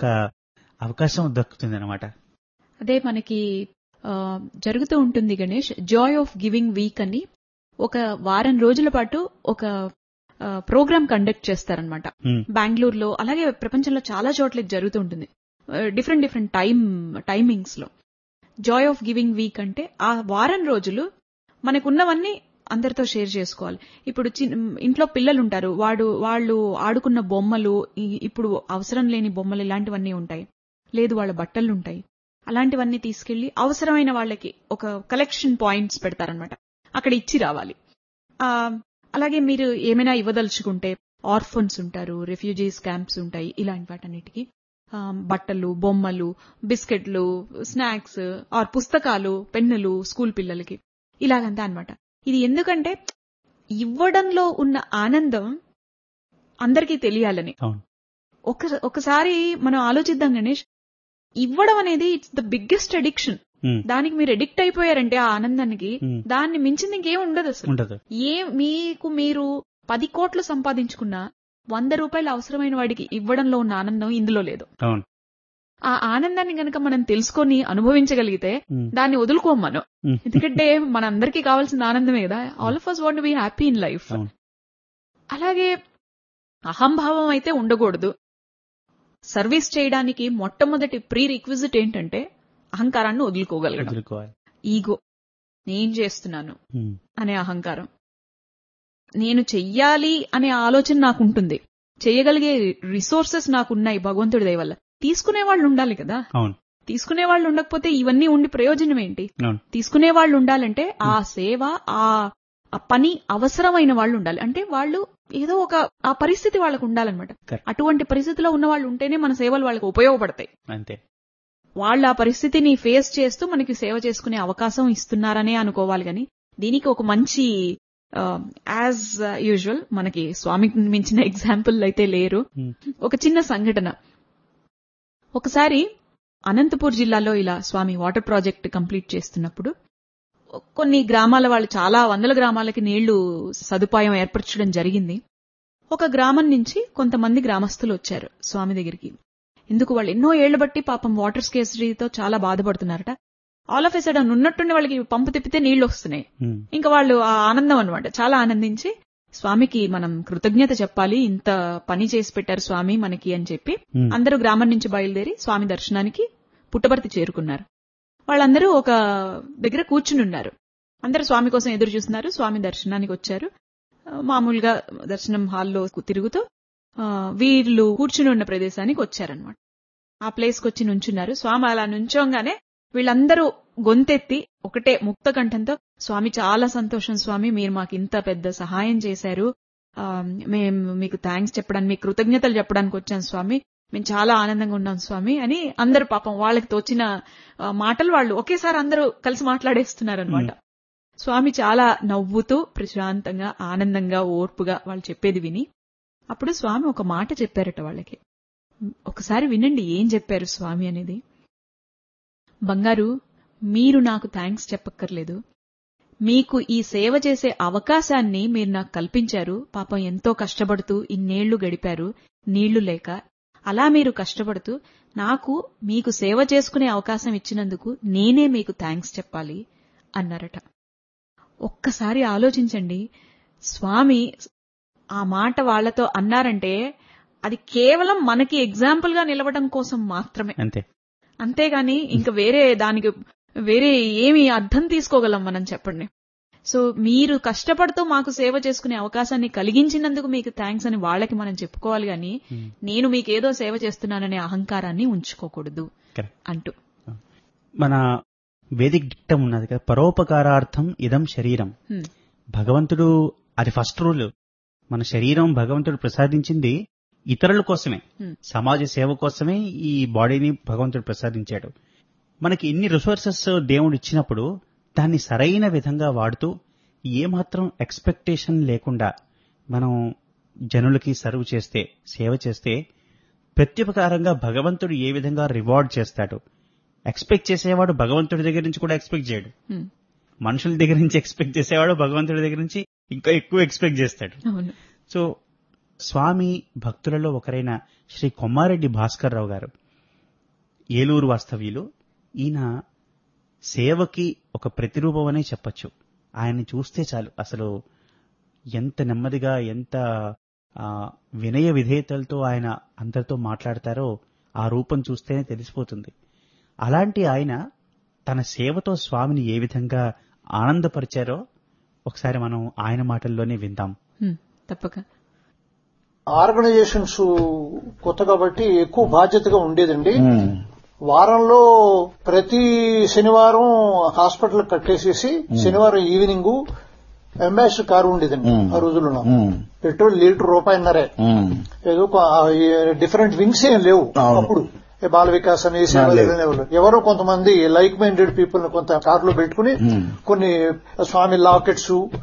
అవకాశం దక్కుతుంది అనమాట అదే మనకి ఆ, జరుగుతూ ఉంటుంది Ganesh joy of giving week అని ఒక వారం రోజుల పాటు ఒక ప్రోగ్రామ్ కండక్ట్ చేస్తారనమాట బెంగళూరులో అలాగే ప్రపంచంలో చాలా చోట్ల ఇది జరుగుతూ ఉంటుంది డిఫరెంట్ డిఫరెంట్ టైం టైమింగ్స్ లో జాయ్ ఆఫ్ గివింగ్ వీక్ అంటే ఆ వారం రోజులు మనకున్నవన్నీ అందరితో షేర్ చేసుకోవాలి ఇప్పుడు చిన్న ఇంట్లో పిల్లలు ఉంటారు వాడు వాళ్ళు ఆడుకున్న బొమ్మలు ఈ- ఇప్పుడు అవసరం లేని బొమ్మలు ఇలాంటివన్నీ ఉంటాయి లేదు వాళ్ళ బట్టలు ఉంటాయి అలాంటివన్నీ తీసుకెళ్లి అవసరమైన వాళ్ళకి ఒక కలెక్షన్ పాయింట్స్ పెడతారనమాట అక్కడ ఇచ్చి రావాలి ఆ, అలాగే మీరు ఏమైనా ఇవ్వదలుచుకుంటే ఆర్ఫన్స్ ఉంటారు రెఫ్యూజీస్ క్యాంప్స్ ఉంటాయి ఇలాంటి వాటన్నిటికీ ఆ, బట్టలు బొమ్మలు బిస్కెట్లు స్నాక్స్ ఆర్ పుస్తకాలు పెన్నులు స్కూల్ పిల్లలకి ఇలాగంతా అన్నమాట ఇది ఎందుకంటే ఇవ్వడంలో ఉన్న ఆనందం అందరికీ తెలియాలని అవును ఒక ఒకసారి మనం ఆలోచిద్దాం గణేష్ ఇవ్వడం అనేది it's the biggest addiction um, దానికి మీరు అడిక్ట్ అయిపోయారంటే ఆ ఆనందానికి ఉమ్, దాన్ని మించింది ఇంకేం ఉండదు అసలు ఉండదు ఏ మీకు మీరు పది కోట్లు సంపాదించుకున్నా వంద రూపాయలు అవసరమైన వాడికి ఇవ్వడంలో ఉన్న ఆనందం ఇందులో లేదు అవును ఆ ఆనందాన్ని గనక మనం తెలుసుకొని అనుభవించగలిగితే ఉమ్, దాన్ని వదులుకోం మనం ఉమ్, ఎందుకంటే మనందరికీ కావాల్సిన ఆనందమే కదా all of us want be happy in life అవును. అలాగే అహంభావం అయితే ఉండకూడదు సర్వీస్ చేయడానికి మొట్టమొదటి ప్రీ రిక్విజిట్ ఏంటంటే అహంకారాన్ని వదులుకోగలగడం వదులుకోవాలి ఈగో నేను చేస్తున్నాను ఉమ్, అనే అహంకారం నేను చెయ్యాలి అనే ఆలోచన నాకు ఉంటుంది చేయగలిగే రిసోర్సెస్ నాకున్నాయి భగవంతుడి దయ వల్ల తీసుకునే వాళ్ళు ఉండాలి కదా అవును తీసుకునే వాళ్ళు ఉండకపోతే ఇవన్నీ ఉండి ప్రయోజనం ఏంటి అవును తీసుకునే వాళ్ళు ఉండాలంటే ఆ సేవ ఆ ఆ పని అవసరమైన వాళ్ళు ఉండాలి అంటే వాళ్ళు ఏదో ఒక ఆ పరిస్థితి వాళ్ళకు ఉండాలన్నమాట Correct. అటువంటి పరిస్థితిలో ఉన్న వాళ్ళు ఉంటేనే మన సేవలు వాళ్ళకి ఉపయోగపడతాయి అంతే వాళ్ళు ఆ పరిస్థితిని ఫేస్ చేస్తూ మనకి సేవ చేసుకునే అవకాశం ఇస్తున్నారనే అనుకోవాలి గాని దీనికి ఒక మంచి యాజ్ యూజువల్ మనకి స్వామికి మించిన ఎగ్జాంపుల్ అయితే లేరు ఉమ్, ఒక చిన్న సంఘటన ఒకసారి అనంతపూర్ జిల్లాలో ఇలా స్వామి వాటర్ ప్రాజెక్ట్ కంప్లీట్ చేస్తున్నప్పుడు కొన్ని గ్రామాల వాళ్ళు చాలా వందల గ్రామాలకి నీళ్లు సదుపాయం ఏర్పరచడం జరిగింది ఒక గ్రామం నుంచి కొంతమంది గ్రామస్తులు వచ్చారు స్వామి దగ్గరికి ఎందుకు వాళ్ళు ఎన్నో ఏళ్లు బట్టి పాపం వాటర్ స్కేసరీతో చాలా బాధపడుతున్నారట ఆల్ ఆఫ్ ఎ సడన్ ఉన్నట్టుండి వాళ్ళకి పంపు తిప్పితే నీళ్లు వస్తున్నాయి ఉమ్, ఇంకా వాళ్ళు ఆ ఆనందం అనమాట చాలా ఆనందించి స్వామికి మనం కృతజ్ఞత చెప్పాలి ఇంత పని చేసి పెట్టారు స్వామి మనకి అని చెప్పి ఉమ్, అందరూ గ్రామం నుంచి బయలుదేరి స్వామి దర్శనానికి పుట్టపర్తి చేరుకున్నారు వాళ్ళందరూ ఒక దగ్గర కూర్చుని ఉన్నారు అందరూ స్వామి కోసం ఎదురు చూస్తున్నారు స్వామి దర్శనానికి వచ్చారు ఆ, మామూలుగా దర్శనం హాల్లో తిరుగుతూ ఆ, వీళ్ళు కూర్చుని ఉన్న ప్రదేశానికి వచ్చారనమాట ఆ ప్లేస్ కి వచ్చి నుంచున్నారు స్వామి అలా నుంచోగానే వీళ్ళందరూ గొంతెత్తి ఒకటే ముక్త కంఠంతో స్వామి చాలా సంతోషం స్వామి మీరు మాకు ఇంత పెద్ద సహాయం చేశారు ఆ, మేము మీకు థ్యాంక్స్ చెప్పడానికి మీకు కృతజ్ఞతలు చెప్పడానికి వచ్చాం స్వామి మేము చాలా ఆనందంగా ఉన్నాం స్వామి అని అందరూ పాపం వాళ్ళకి తోచిన ఆ, మాటలు వాళ్ళు ఒకేసారి అందరూ కలిసి మాట్లాడేస్తున్నారనమాట స్వామి చాలా నవ్వుతూ ప్రశాంతంగా ఆనందంగా ఓర్పుగా వాళ్ళు చెప్పేది విని అప్పుడు స్వామి ఒక మాట చెప్పారట వాళ్ళకి ఒకసారి వినండి ఏం చెప్పారు స్వామి అనేది బంగారు మీరు నాకు థ్యాంక్స్ చెప్పక్కర్లేదు మీకు ఈ సేవ చేసే అవకాశాన్ని మీరు నాకు కల్పించారు పాపం ఎంతో కష్టపడుతూ ఇన్నేళ్లు గడిపారు నీళ్లు లేక అలా మీరు కష్టపడుతూ నాకు మీకు సేవ చేసుకునే అవకాశం ఇచ్చినందుకు నేనే మీకు థ్యాంక్స్ చెప్పాలి అన్నారట ఒక్కసారి ఆలోచించండి స్వామి ఆ మాట వాళ్లతో అన్నారంటే అది కేవలం మనకి ఎగ్జాంపుల్ గా నిలవడం కోసం మాత్రమే అంతే అంతేగాని ఇంకా వేరే దానికి వేరే ఏమి అర్థం తీసుకోగలం మనం చెప్పండి సో మీరు కష్టపడుతూ మాకు సేవ చేసుకునే అవకాశాన్ని కలిగించినందుకు మీకు థ్యాంక్స్ అని వాళ్ళకి మనం చెప్పుకోవాలి గాని ఉమ్, నేను మీకేదో సేవ చేస్తున్నాననే అహంకారాన్ని ఉంచుకోకూడదు Correct. అంటూ మన వేదిక్ డిక్టం ఉన్నది కదా పరోపకారార్థం ఇదం శరీరం హ్మ్. భగవంతుడు అది ఫస్ట్ రూల్ మన శరీరం భగవంతుడు ప్రసాదించింది ఇతరుల కోసమే హ్మ్. సమాజ సేవ కోసమే ఈ బాడీని భగవంతుడు ప్రసాదించాడు మనకి ఇన్ని రిసోర్సెస్ దేవుడు ఇచ్చినప్పుడు దాన్ని సరైన విధంగా వాడుతూ ఏమాత్రం ఎక్స్పెక్టేషన్ లేకుండా మనం జనులకి సర్వ్ చేస్తే సేవ చేస్తే ప్రత్యుపకారంగా భగవంతుడు ఏ విధంగా రివార్డ్ చేస్తాడు ఎక్స్పెక్ట్ చేసేవాడు భగవంతుడి దగ్గర నుంచి కూడా ఎక్స్పెక్ట్ చేయడు హ్మ్. మనుషుల దగ్గర నుంచి ఎక్స్పెక్ట్ చేసేవాడు భగవంతుడి దగ్గర నుంచి ఇంకా ఎక్కువ ఎక్స్పెక్ట్ చేస్తాడు అవును సో స్వామి భక్తులలో ఒకరైన శ్రీ కొమ్మారెడ్డి భాస్కర్ రావు గారు ఏలూరు వాస్తవ్యులు ఈయన సేవకి ఒక ప్రతిరూపం అనే చెప్పొచ్చు ఆయన్ని చూస్తే చాలు అసలు ఎంత నెమ్మదిగా ఎంత ఆ, వినయ విధేయతలతో ఆయన అందరితో మాట్లాడతారో ఆ రూపం చూస్తేనే తెలిసిపోతుంది అలాంటి ఆయన తన సేవతో స్వామిని ఏ విధంగా ఆనందపరిచారో ఒకసారి మనం ఆయన మాటల్లోనే విందాం హ్మ్. తప్పక ఆర్గనైజేషన్స్ కొత్త కాబట్టి ఎక్కువ బాధ్యతగా ఉండేదండి వారంలో ప్రతి శనివారం హాస్పిటల్ కట్టేసేసి శనివారం ఈవినింగ్ అంబాసిడర్ కారు ఉండేదండి ఆ రోజుల్లో పెట్రోల్ లీటర్ రూపాయిన్నరే ఏదో డిఫరెంట్ వింగ్స్ ఏం లేవు అప్పుడు ఏ బాల వికాస్ అని సేవ లేవు. ఎవరో కొంతమంది లైక్ మైండెడ్ పీపుల్ కొంత కారులో పెట్టుకుని కొన్ని స్వామి లాకెట్స్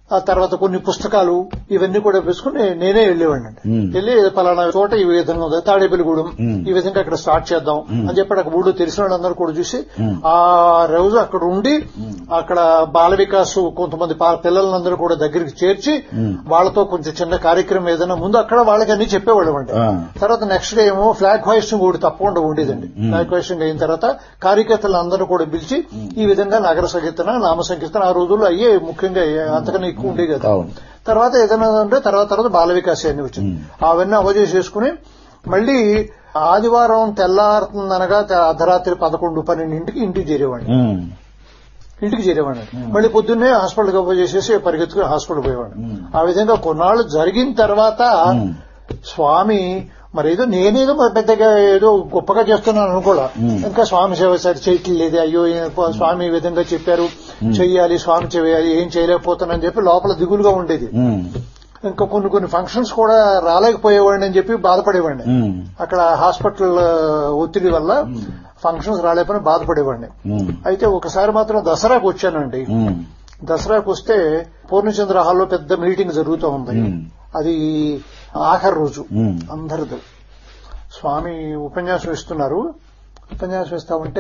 ఆ తర్వాత కొన్ని పుస్తకాలు ఇవన్నీ కూడా వేసుకుని నేనే వెళ్ళేవాడిని మ్మ్. వెళ్ళి పలానా చోట ఈ విధంగా ఉంది తాడేపల్లిగూడెం మ్మ్. ఈ విధంగా అక్కడ స్టార్ట్ చేద్దాం మ్మ్. అని చెప్పి అక్కడ ఊళ్ళో తెలిసిన వాళ్ళందరూ కూడా చూసి మ్మ్. ఆ రోజు అక్కడ ఉండి అక్కడ బాల వికాస్ కొంతమంది పా- పిల్లలందరూ కూడా దగ్గరికి చేర్చి మ్మ్. వాళ్ళతో కొంచెం చిన్న కార్యక్రమం ఏదైనా ముందు అక్కడ వాళ్ళకి అన్ని చెప్పేవాళ్ళం అండి ఆ. తర్వాత నెక్స్ట్ డే ఏమో ఫ్లాగ్ హోయిస్టింగ్ కూడా తప్పకుండా ఉండేదండి ఫ్లాగ్ హోయిస్టింగ్ అయిన తర్వాత కార్యకర్తలు అందరూ కూడా పిలిచి ఈ విధంగా నగర సంకీర్తన నామ సంకీర్తన ఆ రోజుల్లో అయ్యే ముఖ్యంగా అంతకన్నా ఎక్కువ ఉండేవి కదా అవును. తర్వాత ఏదైనా ఉంటే తర్వాత తర్వాత బాల వికాస్ అన్ని వచ్చింది అవన్నీ అవజేసేసుకుని మళ్ళీ ఆదివారం తెల్లారుతుందనగా తె- అర్ధరాత్రి పదకొండు పన్నెండింటికి ఇంటికి చేరేవాడిని ఉమ్. ఇంటికి చేరేవాడిని మళ్ళీ పొద్దున్నే హాస్పిటల్కి అవ్వ చేసేసి పరిగెత్తుకుని హాస్పిటల్ పోయేవాడిని మ్మ్. ఆ విధంగా కొన్నాళ్ళు జరిగిన తర్వాత మ్మ్. స్వామి మరి ఏదో నేనేదో మరి పెద్దగా ఏదో గొప్పగా చేస్తున్నాను అనుకోలే మ్మ్. ఇంకా స్వామి సేవ సరి చేయట్లేదు అయ్యో ఈయన స్వామి ఈ విధంగా చెప్పారు చెయ్యాలి స్వామి చేయాలి ఏం చేయలేకపోతానని చెప్పి లోపల దిగులుగా ఉండేది ఉమ్. ఇంకా కొన్ని కొన్ని ఫంక్షన్స్ కూడా రాలేకపోయేవాడిని అని చెప్పి బాధపడేవాడిని ఉమ్. అక్కడ హాస్పిటల్ ఒత్తిడి వల్ల ఫంక్షన్స్ రాలేకపోయినా బాధపడేవాడిని ఉమ్. అయితే ఒకసారి మాత్రం దసరాకు వచ్చానండి ఉమ్. దసరాకు వస్తే పూర్ణచంద్ర హాల్లో పెద్ద మీటింగ్ జరుగుతూ ఉంది ఉమ్. అది ఆఖరి రోజు ఉమ్. అందరిది స్వామి ఉపన్యాసం ఇస్తున్నారు ఉపన్యాసం ఇస్తా ఉంటే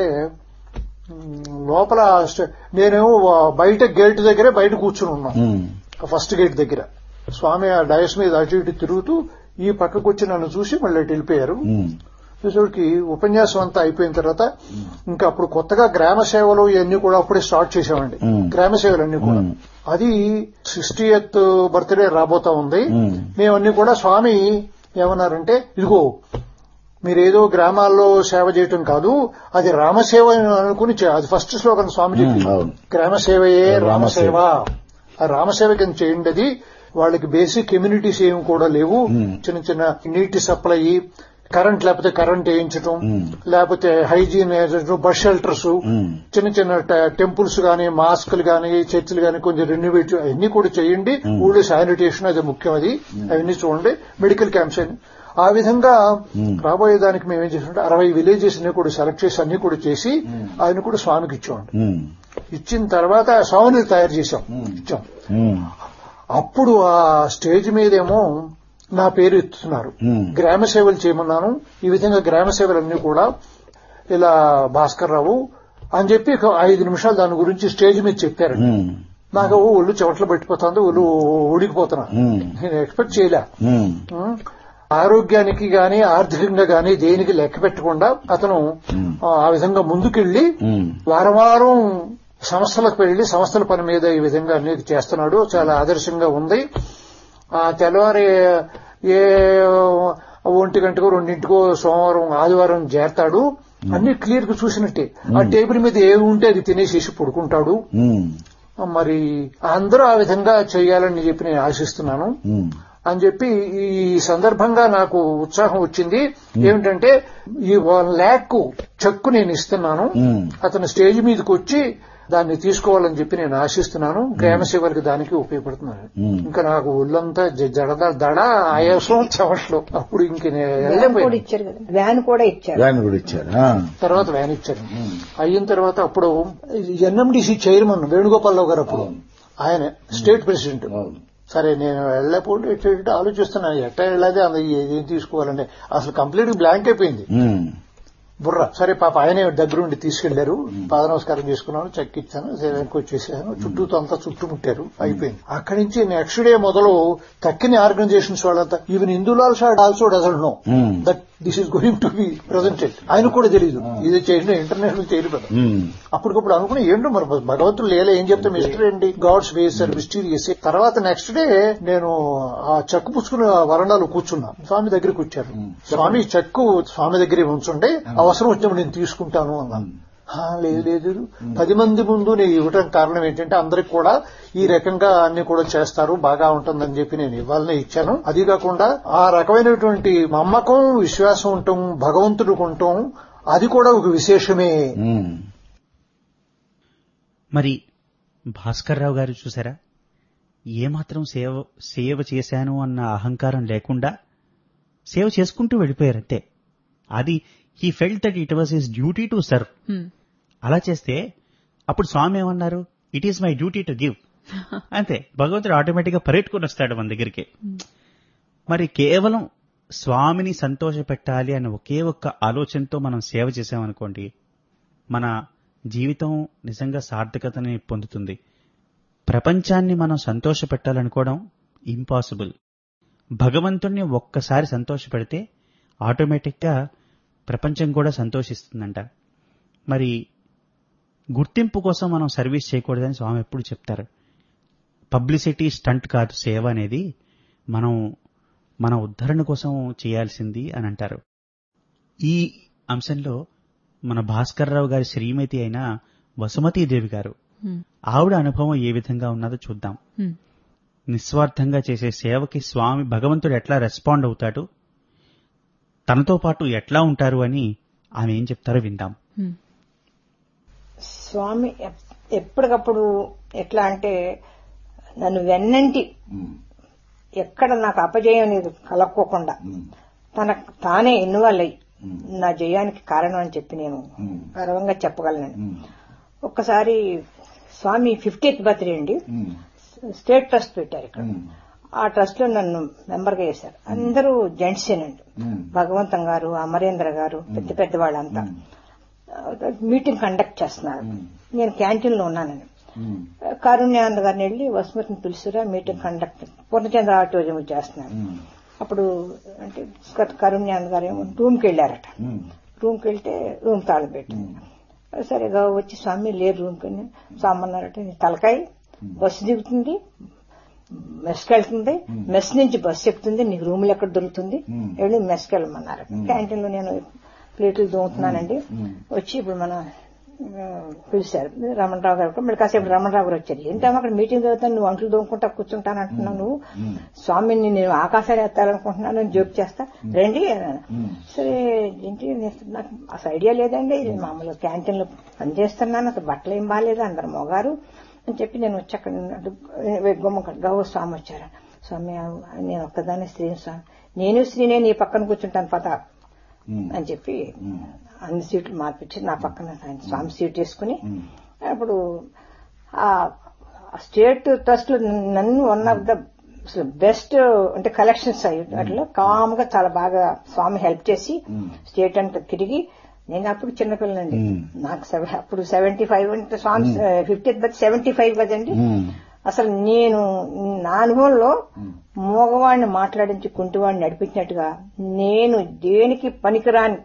ఉమ్, లోపల స్ట- నేనేమో బయట గేట్ దగ్గరే బయట కూర్చుని ఉన్నాను ఉమ్. ఫస్ట్ గేట్ దగ్గర స్వామి ఆ డయస్ మీద అటు ఇటు తిరుగుతూ ఈ పక్కకు వచ్చి నన్ను చూసి మళ్ళీ అటు వెళ్ళిపోయారు ఉమ్. చూసేవాడికి ఉపన్యాసం అంతా అయిపోయిన తర్వాత ఇంకా అప్పుడు కొత్తగా గ్రామ సేవలు ఇవన్నీ కూడా అప్పుడే స్టార్ట్ చేసామండి మ్మ్. గ్రామ సేవలు అన్ని కూడా మ్మ్. అది సిక్స్టీ ఎత్ బర్త్డే రాబోతా ఉంది మ్మ్. మేమన్నీ కూడా స్వామి ఏమన్నారంటే ఇదిగో మీరేదో గ్రామాల్లో సేవ చేయటం కాదు అది రామసేవ అని అనుకుని చే- అది ఫస్ట్ స్లోగన్ స్వామి మ్మ్, చెప్పింది అవును. గ్రామ సేవయే రామసేవ. రామసేవ ఆ రామసేవ కింద చేయండి అది వాళ్ళకి బేసిక్ కమ్యూనిటీస్ ఏమి కూడా లేవు మ్మ్. చిన్న చిన్న నీటి సప్లై కరెంట్ లేకపోతే కరెంట్ వేయించడం మ్మ్. లేకపోతే హైజీన్ బస్ షెల్టర్స్ మ్మ్. చిన్న చిన్న ట- టెంపుల్స్ గానీ మాస్కులు గానీ చర్చిలు గానీ కొంచెం రెన్యువేట్ అవన్నీ కూడా చేయండి ఊళ్ళో శానిటేషన్ అది ముఖ్యం అది అవన్నీ చూడండి మెడికల్ క్యాంప్స్ అని ఆ విధంగా మ్మ్. రాబోయే దానికి మేము ఏం చేసినట్టు అరవై విలేజెస్ ని కూడా సెలెక్ట్ చేసి అన్ని కూడా చేసి ఆయన కూడా స్వామికి ఇచ్చామండి ఉమ్. ఇచ్చిన తర్వాత స్వామిని తయారు చేశాం ఇచ్చాం ఉమ్. అప్పుడు ఆ స్టేజ్ మీదేమో నా పేరు ఎత్తుతున్నారు మ్మ్. గ్రామ సేవలు చేయమన్నాను ఈ విధంగా గ్రామ సేవలన్నీ కూడా ఇలా భాస్కర్ రావు అని చెప్పి ఒక ఐదు నిమిషాలు దాని గురించి స్టేజ్ మీద చెప్పారు ఉమ్. నాకు ఒళ్ళు చెమటలు పట్టిపోతుంది ఒళ్ళు ఉడికిపోతున్నా మ్మ్. నేను ఎక్స్పెక్ట్ చేయలే ఉమ్. ఉం? ఆరోగ్యానికి గాని ఆర్థికంగా గాని దేనికి లెక్క పెట్టకుండా అతను మ్మ్. ఆ, ఆ విధంగా ముందుకెళ్లి ఉమ్. వారం వారం సంస్థలకు వెళ్లి సంస్థల పని మీద ఈ విధంగా అన్ని చేస్తున్నాడు చాలా ఆదర్శంగా ఉంది ఆ తెల్లవారి ఏ ఒంటి గంటకో రెండింటికో సోమవారం ఆదివారం చేరతాడు అన్ని క్లియర్ గా చూసినట్టే ఆ టేబుల్ మీద ఏమి ఉంటే అది తినేసేసి పడుకుంటాడు ఉమ్. మరి అందరూ ఆ విధంగా చేయాలని చెప్పి నేను ఆశిస్తున్నాను ఉమ్. అని చెప్పి ఈ సందర్భంగా నాకు ఉత్సాహం వచ్చింది ఏమిటంటే ఈ వన్ ల్యాక్ చెక్కు నేను ఇస్తున్నాను ఉమ్. అతను స్టేజ్ మీదకి వచ్చి దాన్ని తీసుకోవాలని చెప్పి నేను ఆశిస్తున్నాను గ్రామ సేవలకు దానికి ఉపయోగపడుతున్నాను మ్మ్. ఇంకా నాకు ఒళ్ళంతా జ- జడద దడ ఆయాసం చెమట్లు అప్పుడు ఇంక నేను వ్యాన్ కూడా వెళ్ళలేకపోయాను ఇచ్చారు కదా వ్యాన్ కూడా ఇచ్చారు దాన్ని కూడా ఇచ్చారు ఆ. తర్వాత వ్యాన్ ఇచ్చారు అయిన తర్వాత అప్పుడు ఎన్ఎండిసి చైర్మన్ వేణుగోపాలరావు గారు అప్పుడు ఆయన స్టేట్ ప్రెసిడెంట్ అవును. సరే నేను వెళ్ళకపోతే ఇటు ఇటు ఆలోచిస్తున్నాను ఎట్లా వెళ్ళాలి అది ఏం తీసుకోవాలంటే అసలు కంప్లీట్ బ్లాంక్ అయిపోయింది ఉమ్. బుర్ర సరే పాప ఆయనే దగ్గరుండి తీసుకెళ్లారు పాద నమస్కారం చేసుకున్నాను చెక్ ఇచ్చాను సరే వెనక్కి వచ్చేసాను చుట్టూతో అంతా చుట్టుముట్టారు అయిపోయింది అక్కడి నుంచి నెక్స్ట్ డే మొదలు తక్కిన ఆర్గనైజేషన్స్ వాళ్ళంతా ఈవెన్ హిందూలాల్ షాడ్ also doesn't know Hmm. That this is going to be presented ఆయన కూడా తెలియదు ఇది చేసిన ఇంటర్నేషనల్ చేయరు కదా ఉమ్. అప్పటికప్పుడు అనుకుని ఏంటో మరి భగవంతుడు లేలే ఏం చెప్తే మిస్టర్ ఏంటి గాడ్స్ వేస్ సార్ మిస్టీరియస్ తర్వాత నెక్స్ట్ డే నేను ఆ చెక్కు పుచ్చుకుని ఆ వరండాలో కూర్చున్నా స్వామి దగ్గరికి వచ్చారు స్వామి ఈ చెక్కు స్వామి దగ్గరే ఉంచుండే అవసరం వచ్చినప్పుడు నేను తీసుకుంటాను అన్నాను "హా, లేదు లేదు పది మంది ముందు నేను ఇవ్వటం కారణం ఏంటంటే అందరికి కూడా ఈ రకంగా అన్ని కూడా చేస్తారు బాగా ఉంటుందని చెప్పి నేను ఇవ్వాలనే ఇచ్చాను అది కాకుండా ఆ రకమైనటువంటి నమ్మకం విశ్వాసం ఉండటం భగవంతుడికి ఉండటం అది కూడా ఒక విశేషమే ఉమ్. మరి భాస్కర్ రావు గారు చూసారా ఏమాత్రం సేవ సేవ చేశాను అన్న అహంకారం లేకుండా సేవ చేసుకుంటూ వెళ్ళిపోయారంతే అది he felt that it was his duty to serve hmm. అలా చేస్తే అప్పుడు స్వామి ఏమన్నారు it is my duty to give అంతే భగవంతుడు ఆటోమేటిక్ గా పరిగెట్టుకుని వస్తాడు మన దగ్గరికి మరి కేవలం స్వామిని సంతోష పెట్టాలి అనే ఒకే ఒక్క ఆలోచనతో మనం సేవ చేసామనుకోండి మన జీవితం నిజంగా సార్థకతని పొందుతుంది ప్రపంచాన్ని మనం సంతోష పెట్టాలనుకోవడం ఇంపాసిబుల్ భగవంతుణ్ణి ఒక్కసారి సంతోష పెడితే ఆటోమేటిక్గా ప్రపంచం కూడా సంతోషిస్తుందంట మరి గుర్తింపు కోసం మనం సర్వీస్ చేయకూడదని స్వామి ఎప్పుడు చెప్తారు పబ్లిసిటీ స్టంట్ కాదు సేవ అనేది మనం మన ఉద్ధరణ కోసం చేయాల్సింది అని అంటారు ఈ అంశంలో మన భాస్కర్రావు గారి శ్రీమతి అయిన వసుమతీదేవి గారు హ్మ్. ఆవిడ అనుభవం ఏ విధంగా ఉన్నదో చూద్దాం హ్మ్. నిస్వార్థంగా చేసే సేవకి స్వామి భగవంతుడు ఎట్లా రెస్పాండ్ అవుతాడు తనతో పాటు ఎట్లా ఉంటారు అని ఆమె ఏం చెప్తారో విందాం హ్మ్. స్వామి ఎప్- ఎప్పటికప్పుడు ఎట్లా అంటే నన్ను వెన్నంటి ఎక్కడ నాకు అపజయం అనేది కలక్కోకుండా తనకు తానే ఇన్వాల్వ్ అయ్యి నా జయానికి కారణం అని చెప్పి నేను గర్వంగా చెప్పగలను ఒక్కసారి స్వామి ఫిఫ్టీత్ బర్త్డే అండి స్టేట్ ట్రస్ట్ పెట్టారు ఇక్కడ ఆ ట్రస్ట్ లో నన్ను మెంబర్ గా చేశారు అందరూ జెంట్సేనండి భగవంతం గారు అమరేంద్ర గారు పెద్ద పెద్ద వాళ్ళంతా మీటింగ్ కండక్ట్ చేస్తున్నారు నేను క్యాంటీన్ లో ఉన్నానని కారుణ్యానంద గారిని వెళ్ళి వసుమతిని పిలుచురా మీటింగ్ కండక్ట్ పూర్ణచంద్ర ఆడిటోరియం చేస్తున్నారు అప్పుడు అంటే కరుణ్యానంద గారు ఏమో రూమ్కి వెళ్ళారట రూమ్కి వెళ్తే రూమ్ తాళం పెట్టింది సరిగా వచ్చి స్వామి లేరు రూమ్కి స్వామి అన్నారట "నీ తలకాయ బస్సు దిగుతుంది మెస్కి వెళ్తుంది మెస్ నుంచి బస్సు ఎక్కుతుంది నీకు రూములు ఎక్కడ దొరుకుతుంది వెళ్ళి మెస్కి వెళ్ళమన్నారు క్యాంటీన్ లో నేను ప్లేట్లు దోముతున్నానండి వచ్చి ఇప్పుడు మన ఆ, పిలిచారు రమణరావు గారు మళ్ళీ కాసేపు రమణరావు గారు వచ్చారు ఏంటమ్మా అక్కడ మీటింగ్ చదువుతాను నువ్వు అంట్లు దోముకుంటా కూర్చుంటాను అంటున్నావు నువ్వు స్వామిని నేను ఆకాశాలు ఎత్తాలనుకుంటున్నాను అని జోక్ చేస్తా రండి అన్నాను. సరే ఏంటి నేను- నాకు అసలు ఐడియా లేదండి ఇది మామూలు క్యాంటీన్ లో పనిచేస్తున్నాను అసలు బట్టలు ఏం బాగాలేదు అందరు మొగారు అని చెప్పి నేను వచ్చి అక్కడ గుమ్మ గౌ స్వామి వచ్చారు స్వామి ఆ- నేను ఒక్కదాన్ని స్త్రీ స్వామి నేను స్త్రీనే నీ పక్కన కూర్చుంటాను పద అని చెప్పి అన్ని సీట్లు మార్పించి నా పక్కన ఆయన స్వామి సీట్ వేసుకుని అప్పుడు ఆ స్టేట్ ట్రస్ట్ లో నన్ను వన్ ఆఫ్ ద బెస్ట్ అంటే కలెక్షన్స్ అట్లా కామ్ గా చాలా బాగా స్వామి హెల్ప్ చేసి స్టేట్ అంతా తిరిగి నేను అప్పుడు చిన్నపిల్లండి నాకు సెవ- అప్పుడు సెవెంటీ ఫైవ్ అంటే Swami fifty but seventy five కదండి అసలు నేను నా అనుభవంలో మోగవాడిని మాట్లాడించి కుంటివాడిని నడిపించినట్టుగా నేను దేనికి పనికిరాని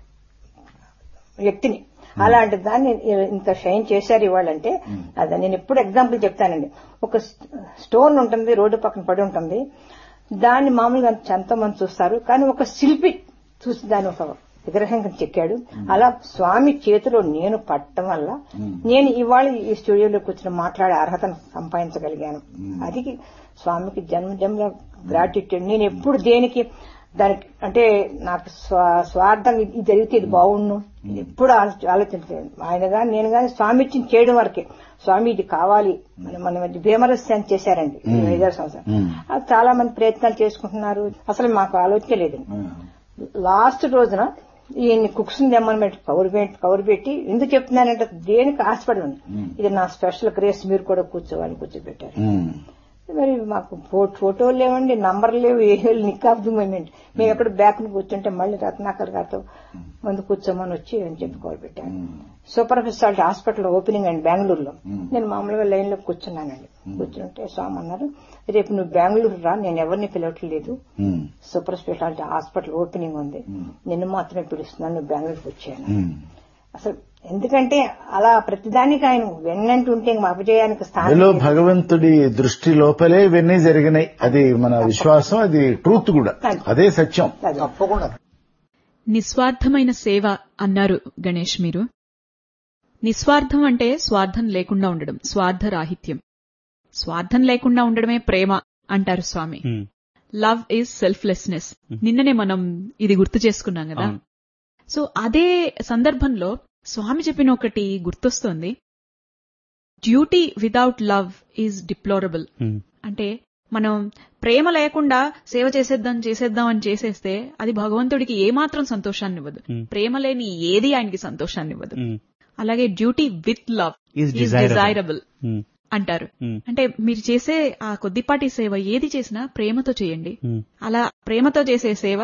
వ్యక్తిని అలాంటి దాన్ని ఇంత షైన్ చేశారు ఇవాళంటే అది నేను ఎప్పుడు ఎగ్జాంపుల్ చెప్తానండి ఒక స్టోన్ ఉంటుంది రోడ్డు పక్కన పడి ఉంటుంది దాన్ని మామూలుగా ఎంతో మంది చూస్తారు కానీ ఒక శిల్పి చూసి దాన్ని ఒక విగ్రహం కింద చెక్కాడు అలా స్వామి చేతిలో నేను పట్టడం వల్ల నేను ఇవాళ ఈ స్టూడియోలో కూర్చొని మాట్లాడే అర్హతను సంపాదించగలిగాను అది స్వామికి జన్మ జన్మ గ్రాటిట్యూడ్ నేను ఎప్పుడు దేనికి దానికి అంటే నాకు స్వా- స్వార్థం ఇది ఇది జరిగితే ఇది బాగుండు ఇది ఎప్పుడు ఆలో- ఆలోచించలేదు ఆయన గాని నేను గాని స్వామి ఇచ్చిన చేయడం వరకే స్వామి ఇది కావాలి మన మన మధ్య భీమరస్యాన్ని చేశారండి ఈ ఐదారు సంవత్సరాలు అది చాలా మంది ప్రయత్నాలు చేసుకుంటున్నారు అసలు మాకు ఆలోచన లేదండి లాస్ట్ రోజున ఈయన్ని కుక్స్ తెమ్మని పెట్టి కౌరు పెట్టి కౌరు పెట్టి ఎందుకు చెప్తున్నానంటే దేనికి ఆశపడి ఉంది ఇది నా స్పెషల్ గ్రేస్ మీరు కూడా కూర్చోవాలి కూర్చోబెట్టారు మరి మాకు ఫో- ఫోటోలు లేవండి నంబర్ లేవు ఏ నికాబ్ మూమెంట్ మేము ఎక్కడ బ్యాక్ ని కూర్చుంటే మళ్ళీ రత్నాకర్ గారితో ముందు కూర్చోమని వచ్చి అని చెప్పి కాల్ పెట్టాను సూపర్ స్పెషాలిటీ హాస్పిటల్ ఓపెనింగ్ అండి బెంగళూరులో నేను మామూలుగా లైన్ లో కూర్చున్నానండి కూర్చుంటే స్వామి అన్నారు రేపు నువ్వు బెంగళూరు రా నేను ఎవరిని పిలవట్లేదు సూపర్ స్పెషాలిటీ హాస్పిటల్ ఓపెనింగ్ ఉంది నిన్ను మాత్రమే పిలుస్తున్నాను నువ్వు బెంగళూరుకి వచ్చాను అసలు ఎందుకంటే అలా ప్రతిదానికి ఆయన వెన్నంటుంటే మా అపజయానికి అందులో స్థానం లేదు. భగవంతుడి దృష్టి లోపలే ఇవన్నీ జరిగినాయి అది మన విశ్వాసం అది ట్రూత్ కూడా అదే సత్యం అది. తప్పకుండా నిస్వార్థమైన సేవ అన్నారు గణేష్ మీరు నిస్వార్థం అంటే స్వార్థం లేకుండా ఉండడం స్వార్థ రాహిత్యం స్వార్థం లేకుండా ఉండడమే ప్రేమ అంటారు స్వామి హ్మ్. లవ్ ఈజ్ సెల్ఫ్లెస్నెస్ నిన్ననే మనం ఇది గుర్తు చేసుకున్నాం కదా అవును. సో అదే సందర్భంలో స్వామి చెప్పిన ఒకటి గుర్తొస్తోంది duty without love is deplorable hmm. అంటే మనం ప్రేమ లేకుండా సేవ చేసేద్దాం చేసేద్దాం అని చేసేస్తే అది భగవంతుడికి ఏమాత్రం సంతోషాన్ని ఇవ్వదు Hmm. ప్రేమ లేని ఏది ఆయనకి సంతోషాన్ని ఇవ్వదు హ్మ్. అలాగే duty with love Is is desirable. Desirable hmm. అంటారు ఉమ్, అంటే మీరు చేసే ఆ కొద్దిపాటి సేవ ఏది చేసినా ప్రేమతో చేయండి ఉమ్, అలా ప్రేమతో చేసే సేవ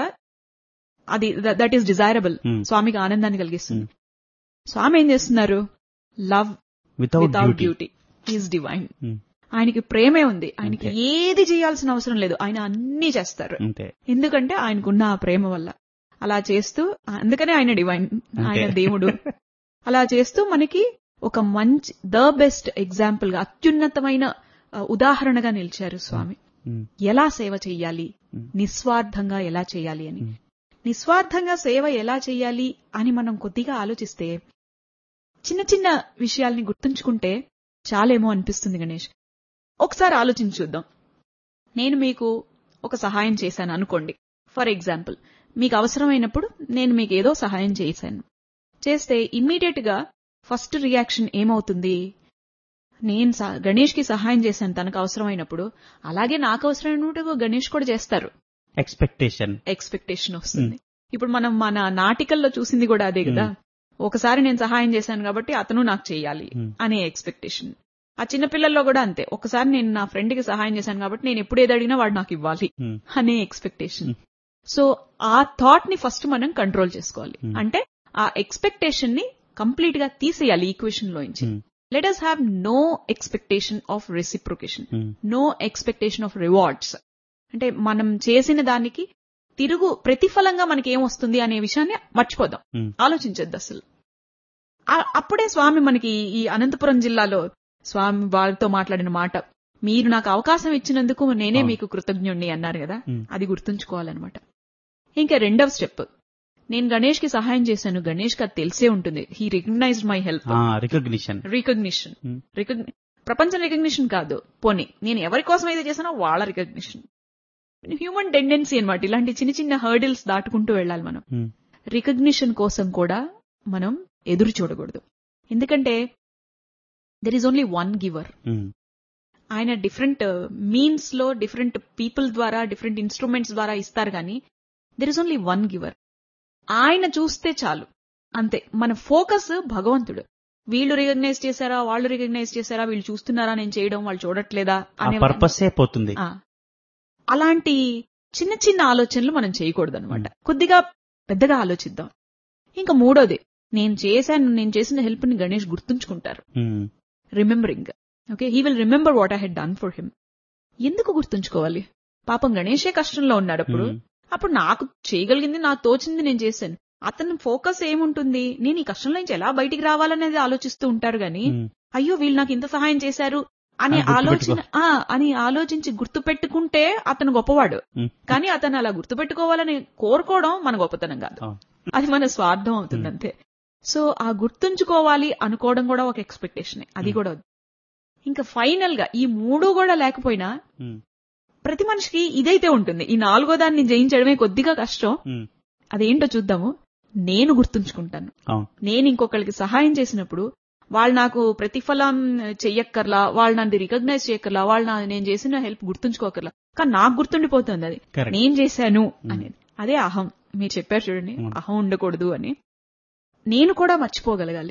అది దట్ ఈస్ డిజైరబుల్ Hmm. స్వామికి ఆనందాన్ని కలిగిస్తుంది స్వామి ఏం చేస్తున్నారు love without without duty duty is divine um, ఆయనకి ప్రేమే ఉంది ఆయనకి అంతే. ఏది చేయాల్సిన అవసరం లేదు ఆయన అన్ని చేస్తారు అంతే ఎందుకంటే ఆయనకున్న ఆ ప్రేమ వల్ల అలా చేస్తూ అందుకనే ఆయన డివైన్ ఆయన దేవుడు అలా చేస్తూ మనకి ఒక మంచి ద బెస్ట్ ఎగ్జాంపుల్ గా అత్యున్నతమైన ఆ, ఉదాహరణగా నిలిచారు స్వామి ఉమ్, ఎలా సేవ చెయ్యాలి Hmm. నిస్వార్థంగా ఎలా చేయాలి అని Hmm. నిస్వార్థంగా సేవ ఎలా చేయాలి అని మనం కొద్దిగా ఆలోచిస్తే చిన్న చిన్న విషయాల్ని గుర్తుంచుకుంటే చాలేమో అనిపిస్తుంది గణేష్ ఒకసారి ఆలోచించి చూద్దాం నేను మీకు ఒక సహాయం చేశాను అనుకోండి ఫర్ ఎగ్జాంపుల్ మీకు అవసరమైనప్పుడు నేను మీకు ఏదో సహాయం చేశాను చేస్తే ఇమ్మీడియట్ గా ఫస్ట్ రియాక్షన్ ఏమవుతుంది నేను స- గణేష్కి సహాయం చేశాను తనకు అవసరమైనప్పుడు అలాగే నాకు అవసరమైనప్పుడు గణేష్ కూడా చేస్తారు ఎక్స్పెక్టేషన్ ఎక్స్పెక్టేషన్ వస్తుంది ఇప్పుడు మనం మన నాటికల్లో చూసింది కూడా అదే కదా ఒకసారి నేను సహాయం చేశాను కాబట్టి అతను నాకు చేయాలి Hmm. అనే ఎక్స్పెక్టేషన్ ఆ చిన్న పిల్లల్లో కూడా అంతే ఒకసారి నేను నా ఫ్రెండ్ కి సహాయం చేశాను కాబట్టి నేను ఎప్పుడు ఏది అడిగినా వాడు నాకు ఇవ్వాలి Hmm. అనే ఎక్స్పెక్టేషన్ సో ఆ థాట్ ని ఫస్ట్ మనం కంట్రోల్ చేసుకోవాలి Hmm. అంటే ఆ ఎక్స్పెక్టేషన్ ని కంప్లీట్ గా తీసేయాలి ఈక్వేషన్ లోంచి let us have no expectation of reciprocation no expectation of rewards అంటే మనం చేసిన దానికి తిరుగు ప్రతిఫలంగా మనకి ఏం వస్తుంది అనే విషయాన్ని మర్చిపోదాం Hmm. ఆలోచించొద్దు అసలు ఆ- అప్పుడే స్వామి మనకి ఈ అనంతపురం జిల్లాలో స్వామి వారితో మాట్లాడిన మాట మీరు నాకు అవకాశం ఇచ్చినందుకు నేనే అవును. మీకు కృతజ్ఞుణ్ణి అన్నారు కదా Hmm. అది గుర్తుంచుకోవాలన్నమాట ఇంకా రెండవ స్టెప్ నేను గణేష్ కి సహాయం చేశాను గణేష్ కి అది తెలిసే ఉంటుంది he recognised my help recognition recognition Hmm. రికగ్ని ప్రపంచం రికగ్నిషన్ కాదు పోనీ నేను ఎవరి కోసం అయితే చేశానో వాళ్ళ రికగ్నిషన్ హ్యూమన్ టెండెన్సీ అన్నమాట ఇలాంటి చిన్న చిన్న హర్డిల్స్ దాటుకుంటూ వెళ్ళాలి మనం రికగ్నిషన్ కోసం కూడా మనం ఎదురు చూడకూడదు ఎందుకంటే there is only one giver ఆయన డిఫరెంట్ మీన్స్ లో డిఫరెంట్ పీపుల్ ద్వారా డిఫరెంట్ ఇన్స్ట్రుమెంట్స్ ద్వారా ఇస్తారు కానీ there is only one giver ఆయన చూస్తే చాలు అంతే మన ఫోకస్ భగవంతుడు వీళ్ళు రికగ్నైజ్ చేశారా వాళ్ళు రికగ్నైజ్ చేశారా వీళ్ళు చూస్తున్నారా నేను చేయడం వాళ్ళు చూడట్లేదా ఆ అనే పర్పసే పోతుంది ఆ. అలాంటి చిన్న చిన్న ఆలోచనలు మనం చేయకూడదు అనమాట కొద్దిగా పెద్దగా ఆలోచిద్దాం ఇంకా మూడోది నేను చేశాను నేను చేసిన హెల్ప్ ని గణేష్ గుర్తుంచుకుంటారు um, remembering okay he will remember what I had done for him ఎందుకు గుర్తుంచుకోవాలి పాపం గణేషే కష్టంలో ఉన్నాడు అప్పుడు ఉమ్, అప్పుడు నాకు చేయగలిగింది నాకు తోచింది నేను చేశాను అతని ఫోకస్ ఏముంటుంది నేను ఈ కష్టంలో నుంచి ఎలా బయటికి రావాలనేది ఆలోచిస్తూ ఉంటారు గాని ఉమ్, అయ్యో వీళ్ళు నాకు ఇంత సహాయం చేశారు అనే అని గుర్తుపెట్టుకో. ఆలోచన ఆ అని ఆలోచించి గుర్తు పెట్టుకుంటే అతను గొప్పవాడు ఉమ్. కానీ అతను అలా గుర్తు పెట్టుకోవాలని కోరుకోవడం మన గొప్పతనం కాదు అవును. అది మన స్వార్థం అవుతుంది అంతే సో ఆ గుర్తుంచుకోవాలి అనుకోవడం కూడా ఒక ఎక్స్పెక్టేషన్ అది కూడా వద్దు. ఇంకా ఫైనల్ గా ఈ మూడు కూడా లేకపోయినా ఉమ్, ప్రతి మనిషికి ఇదైతే ఉంటుంది ఈ నాలుగో దాన్ని జయించడమే కొద్దిగా కష్టం ఉమ్, అదేంటో చూద్దాము నేను గుర్తుంచుకుంటాను అవును నేను ఇంకొకరికి సహాయం చేసినప్పుడు వాళ్ళు నాకు ప్రతిఫలం చెయ్యక్కర్లా వాళ్ళు నన్ను రికగ్నైజ్ చేయక్కర్లా వాళ్ళు నా నేను చేసిన హెల్ప్ గుర్తుంచుకోకర్లా కానీ నాకు గుర్తుండిపోతుంది అది Correct. నేను చేశాను అనేది అదే అహం మీరు చెప్పారు చూడండి Mm. అహం ఉండకూడదు అని నేను కూడా మర్చిపోగలగాలి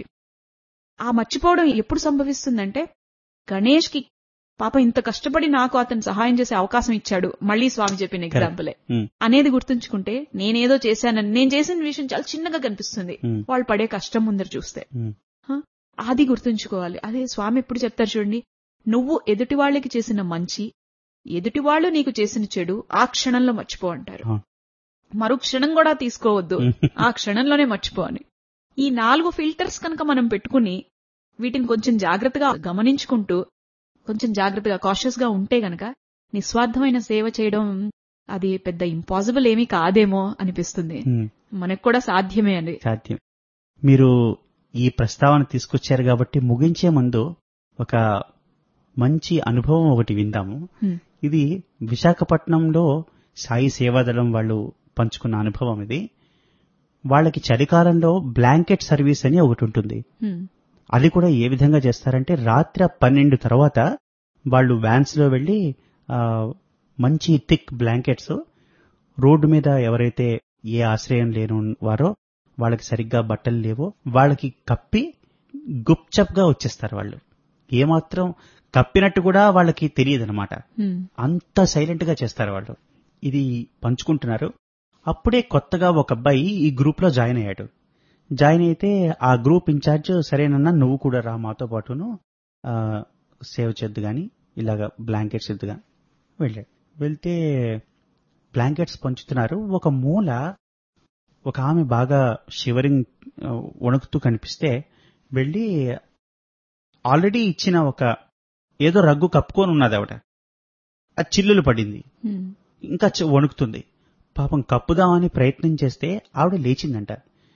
ఆ మర్చిపోవడం ఎప్పుడు సంభవిస్తుందంటే గణేష్ కి పాప ఇంత కష్టపడి నాకు అతను సహాయం చేసే అవకాశం ఇచ్చాడు మళ్ళీ స్వామి చెప్పిన ఎగ్జాంపులే ఉమ్, అనేది గుర్తుంచుకుంటే నేనేదో చేశానని నేను చేసిన విషయం చాలా చిన్నగా కనిపిస్తుంది ఉమ్, వాళ్ళు పడే కష్టం ముందర చూస్తే ఉమ్, హ? అది గుర్తుంచుకోవాలి అదే స్వామి ఎప్పుడు చెప్తారు చూడండి నువ్వు ఎదుటి వాళ్ళకి చేసిన మంచి ఎదుటి వాళ్ళు నీకు చేసిన చెడు ఆ క్షణంలో మర్చిపో అంటారు అవును. మరో క్షణం కూడా తీసుకోవద్దు ఉమ్, ఆ క్షణంలోనే మర్చిపో అని ఈ నాలుగు ఫిల్టర్స్ కనుక మనం పెట్టుకుని వీటిని కొంచెం జాగ్రత్తగా గమనించుకుంటూ కొంచెం జాగ్రత్తగా కాషియస్ గా ఉంటే గనక నిస్వార్థమైన సేవ చేయడం అది పెద్ద ఇంపాసిబుల్ ఏమీ కాదేమో అనిపిస్తుంది ఉమ్. మనకు కూడా సాధ్యమే అండి సాధ్యం మీరు ఈ ప్రస్తావన తీసుకొచ్చారు కాబట్టి ముగించే ముందు ఒక మంచి అనుభవం ఒకటి విందాము హ్మ్. ఇది విశాఖపట్నంలో సాయి సేవాదళం వాళ్ళు పంచుకున్న అనుభవం ఇది వాళ్ళకి చలికాలంలో బ్లాంకెట్ సర్వీస్ అని ఒకటి ఉంటుంది హ్మ్. అది కూడా ఏ విధంగా చేస్తారంటే రాత్రి పన్నెండు తర్వాత వాళ్ళు వ్యాన్స్ లో వెళ్లి ఆ, మంచి థిక్ బ్లాంకెట్స్ రోడ్డు మీద ఎవరైతే ఏ ఆశ్రయం లేని వారో వాళ్ళకి సరిగ్గా బట్టలు లేవో వాళ్ళకి కప్పి గుప్చప్ గా వచ్చేస్తారు వాళ్ళు ఏమాత్రం కప్పినట్టు కూడా వాళ్ళకి తెలియదు అనమాట హ్మ్. అంత సైలెంట్ గా చేస్తారు వాళ్ళు ఇది పంచుకుంటున్నారు అప్పుడే కొత్తగా ఒక అబ్బాయి ఈ గ్రూప్ లో జాయిన్ అయ్యాడు జాయిన్ అయితే ఆ గ్రూప్ ఇన్ఛార్జ్ సరేనన్నా నువ్వు కూడా రా మాతో పాటును ఆ, సేవ్ చేద్దు గాని ఇలాగా బ్లాంకెట్స్ ఇద్దుగా వెళ్ళాడు వెళ్తే బ్లాంకెట్స్ పంచుతున్నారు ఒక మూల ఒక ఆమె బాగా షివరింగ్ ఆ, వణుకుతూ కనిపిస్తే వెళ్ళి ఆల్రెడీ ఇచ్చిన ఒక ఏదో రగ్గు కప్పుకొని ఉన్నది ఆవిడ అది చిల్లులు పడింది హ్మ్. ఇంకా చ- వణుకుతుంది పాపం కప్పుదామని ప్రయత్నం చేస్తే ఆవిడ లేచిందంట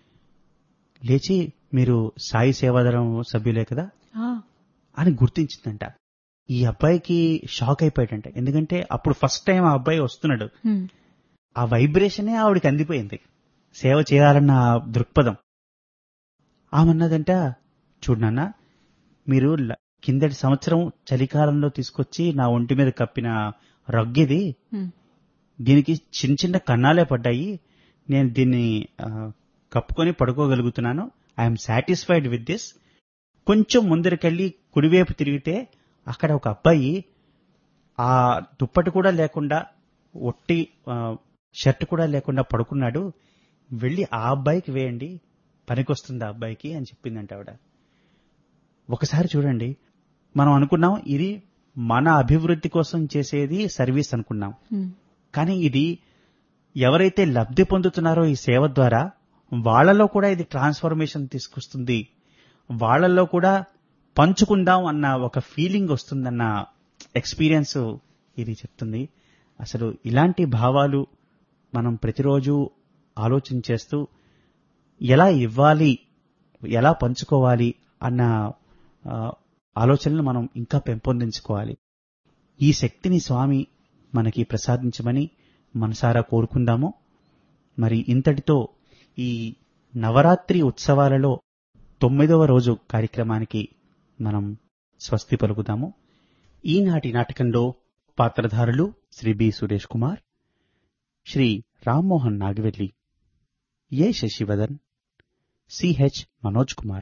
లేచి మీరు సాయి సేవాదళం సభ్యులే కదా ఆ, అని గుర్తించిందంట ఈ అబ్బాయికి షాక్ అయిపోయాడంట ఎందుకంటే అప్పుడు ఫస్ట్ టైం ఆ అబ్బాయి వస్తున్నాడు హ్మ్. ఆ వైబ్రేషనే ఆవిడకి అందిపోయింది సేవ చేయాలన్న ఆ దృక్పథం ఆమన్నదంట చూడనన్నా మీరు ల- కిందటి సంవత్సరం చలికాలంలో తీసుకొచ్చి నా ఒంటి మీద కప్పిన రగ్గిది హ్మ్. దీనికి చిన్న చిన్న కన్నాలే పడ్డాయి నేను దీన్ని ఆ, కప్పుకొని పడుకోగలుగుతున్నాను ఐఎమ్ సాటిస్ఫైడ్ విత్ దిస్ కొంచెం ముందరికెళ్ళి కుడివైపు తిరిగితే అక్కడ ఒక అబ్బాయి ఆ దుప్పటి కూడా లేకుండా ఒట్టి ఆ, షర్ట్ కూడా లేకుండా పడుకున్నాడు వెళ్ళి ఆ అబ్బాయికి వేయండి పనికొస్తుంది ఆ అబ్బాయికి అని చెప్పిందంట ఆవిడ ఒకసారి చూడండి మనం అనుకున్నాం ఇది మన అభివృద్ధి కోసం చేసేది సర్వీస్ అనుకున్నాం హ్మ్. కానీ ఇది ఎవరైతే లబ్ధి పొందుతున్నారో ఈ సేవ ద్వారా వాళ్ళలో కూడా ఇది ట్రాన్స్ఫర్మేషన్ తీసుకొస్తుంది వాళ్ళల్లో కూడా పంచుకుందాం అన్న ఒక ఫీలింగ్ వస్తుందన్న ఎక్స్పీరియన్స్ ఇది చెప్తుంది అసలు ఇలాంటి భావాలు మనం ప్రతిరోజు ఆలోచన చేస్తూ ఎలా ఇవ్వాలి ఎలా పంచుకోవాలి అన్న ఆ, ఆలోచనలు మనం ఇంకా పెంపొందించుకోవాలి ఈ శక్తిని స్వామి మనకి ప్రసాదించమని మనసారా కోరుకుందాము మరి ఇంతటితో ఈ నవరాత్రి ఉత్సవాలలో తొమ్మిదవ రోజు కార్యక్రమానికి మనం స్వస్తి పలుకుదాము ఈనాటి నాటకంలో పాత్రధారులు Shri B Suresh Kumar Shri Rammohan Nagavelli A Shashivadan CH Manoj Kumar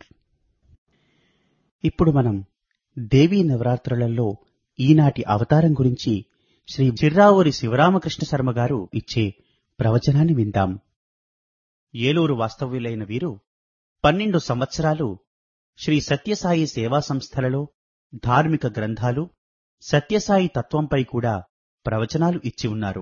ఇప్పుడు మనం దేవీ నవరాత్రులలో ఈనాటి అవతారం గురించి శ్రీ చిర్రావూరి శివరామకృష్ణ శర్మ గారు ఇచ్చే ప్రవచనాన్ని విందాం ఏలూరు వాస్తవ్యులైన వీరు పన్నెండు సంవత్సరాలు శ్రీ సత్యసాయి సేవా సంస్థలలో ధార్మిక గ్రంథాలు సత్యసాయి తత్వంపై కూడా ప్రవచనాలు ఇచ్చి ఉన్నారు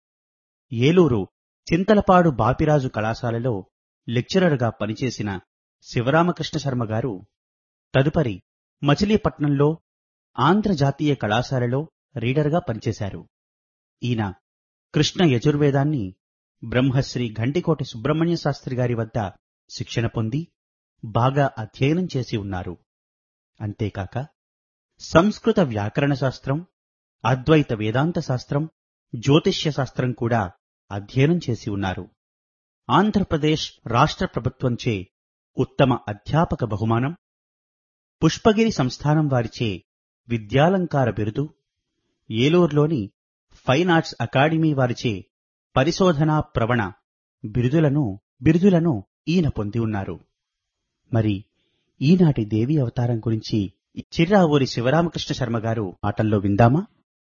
ఏలూరు చింతలపాడు బాపిరాజు కళాశాలలో లెక్చరర్గా పనిచేసిన శివరామకృష్ణ శర్మ గారు తదుపరి మచిలీపట్నంలో ఆంధ్ర జాతీయ కళాశాలలో రీడర్గా పనిచేశారు ఈయన కృష్ణ యజుర్వేదాన్ని బ్రహ్మశ్రీ ఘంటికోటి సుబ్రహ్మణ్య శాస్త్రి గారి వద్ద శిక్షణ పొంది బాగా అధ్యయనం చేసి ఉన్నారు అంతేకాక సంస్కృత వ్యాకరణ శాస్త్రం అద్వైత వేదాంత శాస్త్రం జ్యోతిష్య శాస్త్రం కూడా అధ్యయనం చేసి ఉన్నారు ఆంధ్రప్రదేశ్ రాష్ట్ర ప్రభుత్వంచే ఉత్తమ అధ్యాపక బహుమానం పుష్పగిరి సంస్థానం వారిచే విద్యాలంకార బిరుదు ఏలూరులోని ఫైన్ ఆర్ట్స్ అకాడమీ వారిచే పరిశోధనా ప్రవణ బిరుదులను బిరుదులను ఈయన పొంది ఉన్నారు మరి ఈనాటి దేవి అవతారం గురించి చిర్రావూరి శివరామకృష్ణ శర్మ గారు మాటల్లో విందామా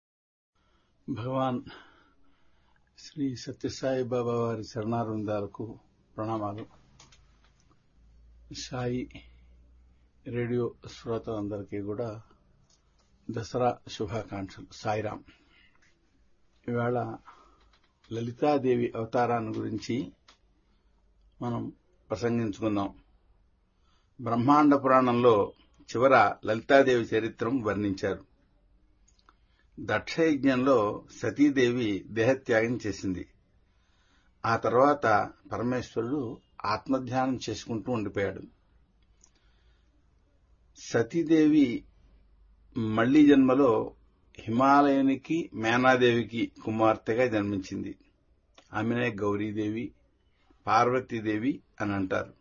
భగవాన్ శ్రీ సత్యసాయి బాబా వారి శరణారుందాలకు ప్రణామాలు సాయి రేడియో శ్రోతలందరికీ కూడా దసరా శుభాకాంక్షలు సాయిరాం ఇవాళ లలితాదేవి అవతారాన్ని గురించి మనం ప్రసంగించుకుందాం బ్రహ్మాండ పురాణంలో చివర లలితాదేవి చరిత్రం వర్ణించారు దక్షయజ్ఞంలో సతీదేవి దేహత్యాగం చేసింది ఆ తర్వాత పరమేశ్వరుడు ఆత్మధ్యానం చేసుకుంటూ ఉండిపోయాడు సతీదేవి మళ్లీ జన్మలో హిమాలయానికి మేనాదేవికి కుమార్తెగా జన్మించింది ఆమెనే గౌరీదేవి పార్వతీదేవి అని అంటారు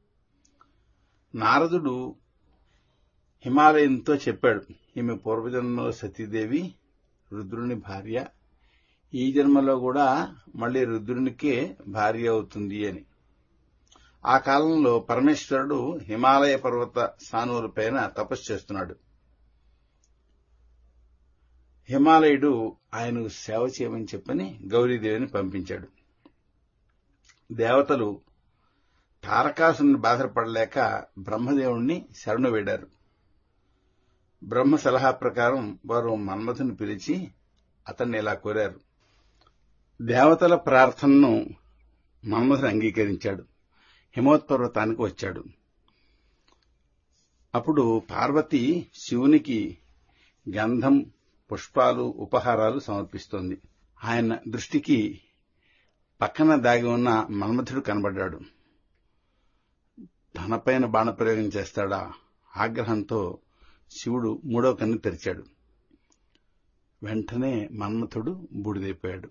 నారదుడు హిమాలయంతో చెప్పాడు ఈమె పూర్వజన్మలో సతీదేవి రుద్రుని భార్య ఈ జన్మలో కూడా మళ్లీ రుద్రునికే భార్య అవుతుంది అని ఆ కాలంలో పరమేశ్వరుడు హిమాలయ పర్వత సానువులపైన తపస్సు చేస్తున్నాడు హిమాలయుడు ఆయనకు సేవ చేయమని చెప్పని గౌరీదేవిని పంపించాడు దేవతలు తారకాసుని బాధపడలేక బ్రహ్మదేవుణ్ణి శరణు వేడారు బ్రహ్మ సలహా ప్రకారం వారు మన్మథుని పిలిచి అతన్ని ఇలా కోరారు దేవతల ప్రార్థనను మన్మథుడు అంగీకరించాడు హిమోత్పర్వతానికి వచ్చాడు అప్పుడు పార్వతి శివునికి గంధం పుష్పాలు ఉపహారాలు సమర్పిస్తోంది ఆయన దృష్టికి పక్కన దాగి ఉన్న మన్మథుడు కనబడ్డాడు తనపైన బాణప్రయోగం చేస్తాడా ఆగ్రహంతో శివుడు మూడో కన్ను తెరిచాడు వెంటనే మన్మథుడు బూడిదైపోయాడు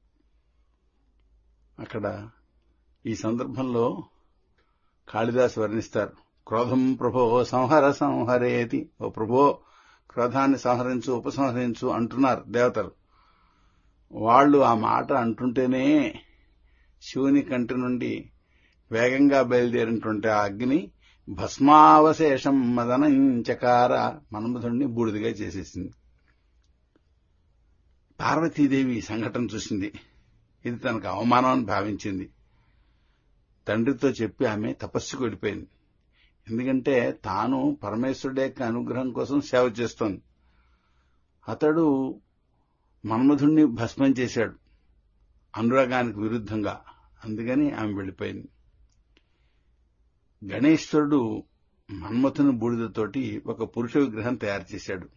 అక్కడ ఈ సందర్భంలో కాళిదాసు వర్ణిస్తారు క్రోధం ప్రభో సంహర సంహరేతి ఓ ప్రభో క్రోధాన్ని సంహరించు ఉపసంహరించు అంటున్నారు దేవతలు వాళ్ళు ఆ మాట అంటుంటేనే శివుని కంటి నుండి వేగంగా బయలుదేరినటువంటి ఆ అగ్ని భస్మావశేషం మదనంచకార మన్మధుడిని బూడిదిగా చేసేసింది పార్వతీదేవి ఈ సంఘటన చూసింది ఇది తనకు అవమానం అని భావించింది తండ్రితో చెప్పి ఆమె తపస్సుకు వెళ్ళిపోయింది ఎందుకంటే తాను పరమేశ్వరుడి యొక్క అనుగ్రహం కోసం సేవ చేస్తోంది అతడు మన్మధుణ్ణి భస్మం చేశాడు అనురాగానికి విరుద్ధంగా అందుకని ఆమె వెళ్ళిపోయింది గణేశ్వరుడు మన్మథుని బూడిదతోటి ఒక పురుష విగ్రహం తయారు చేశాడు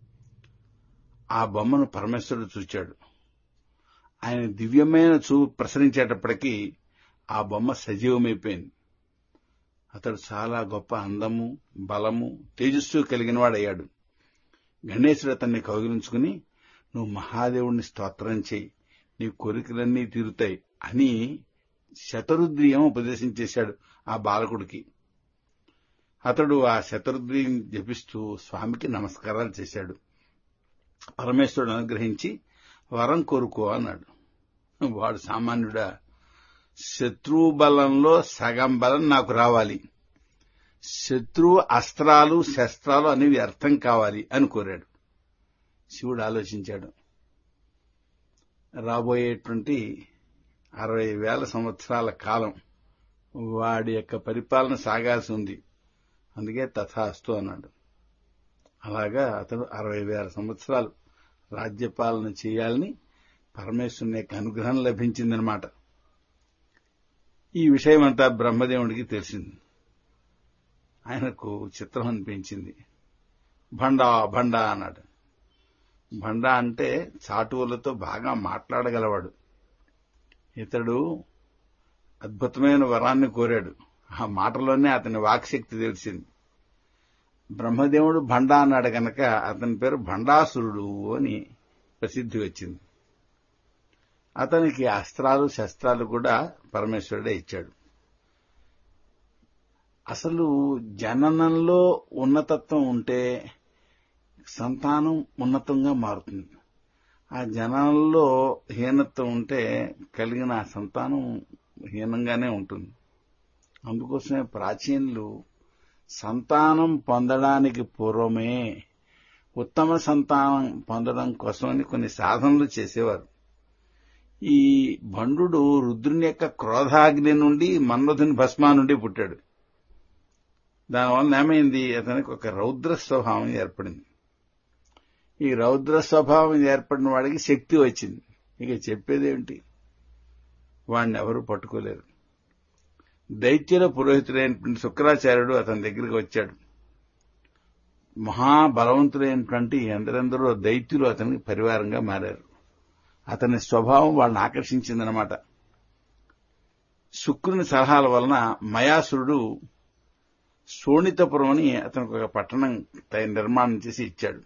ఆ బొమ్మను పరమేశ్వరుడు చూచాడు ఆయన దివ్యమైన చూపు ప్రసరించేటప్పటికీ ఆ బొమ్మ సజీవమైపోయింది అతడు చాలా గొప్ప అందము బలము తేజస్సు కలిగినవాడయ్యాడు గణేశుడు అతన్ని కౌగిలించుకుని నువ్వు మహాదేవుణ్ణి స్తోత్రం చేయి నీ కోరికలన్నీ తీరుతాయి అని శతరుద్రియం ఉపదేశం చేశాడు ఆ బాలకుడికి అతడు ఆ శతరుద్రియం జపిస్తూ స్వామికి నమస్కారాలు చేశాడు పరమేశ్వరుడు అనుగ్రహించి వరం కోరుకో అన్నాడు వాడు సామాన్యుడా శత్రువు బలంలో సగం బలం నాకు రావాలి శత్రువు అస్త్రాలు శస్త్రాలు అనేవి అర్థం కావాలి అని కోరాడు శివుడు ఆలోచించాడు రాబోయేటువంటి అరవై వేల సంవత్సరాల కాలం వాడి యొక్క పరిపాలన సాగాల్సి ఉంది అందుకే తథాస్తు అన్నాడు అలాగా అతడు అరవై వేల సంవత్సరాలు రాజ్యపాలన చేయాలని పరమేశ్వరుని యొక్క అనుగ్రహం లభించిందనమాట ఈ విషయమంతా బ్రహ్మదేవుడికి తెలిసింది ఆయనకు చిత్రం అనిపించింది భండా భండా అన్నాడు భండా అంటే చాటువులతో బాగా మాట్లాడగలవాడు ఇతడు అద్భుతమైన వరాన్ని కోరాడు ఆ మాటలోనే అతని వాక్శక్తి తెలిసింది బ్రహ్మదేవుడు భండా అన్నాడు గనక అతని పేరు భండాసురుడు అని ప్రసిద్ధి వచ్చింది అతనికి అస్త్రాలు శస్త్రాలు కూడా పరమేశ్వరుడే ఇచ్చాడు అసలు జననంలో ఉన్నతత్వం ఉంటే సంతానం ఉన్నతంగా మారుతుంది ఆ జనంలో హీనత్వం ఉంటే కలిగిన ఆ సంతానం హీనంగానే ఉంటుంది అందుకోసమే ప్రాచీనులు సంతానం పొందడానికి పూర్వమే ఉత్తమ సంతానం పొందడం కోసమని కొన్ని సాధనలు చేసేవారు ఈ భండు రుద్రుని యొక్క క్రోధాగ్ని నుండి మన్మధుని భస్మా నుండి పుట్టాడు దానివల్ల ఏమైంది అతనికి ఒక రౌద్ర స్వభావం ఏర్పడింది ఈ రౌద్ర స్వభావం ఏర్పడిన వాడికి శక్తి వచ్చింది ఇక చెప్పేదేమిటి వాడిని ఎవరు పట్టుకోలేరు దైత్యుల పురోహితుడైనటువంటి శుక్రాచార్యుడు అతని దగ్గరికి వచ్చాడు మహాబలవంతుడైనటువంటి ఎందరెందరో దైత్యులు అతనికి పరివారంగా మారారు అతని స్వభావం వాళ్ళని ఆకర్షించిందనమాట శుక్రుని సలహాల వలన మయాసురుడు శోణితపురం అని అతనికి ఒక పట్టణం నిర్మాణం చేసి ఇచ్చాడు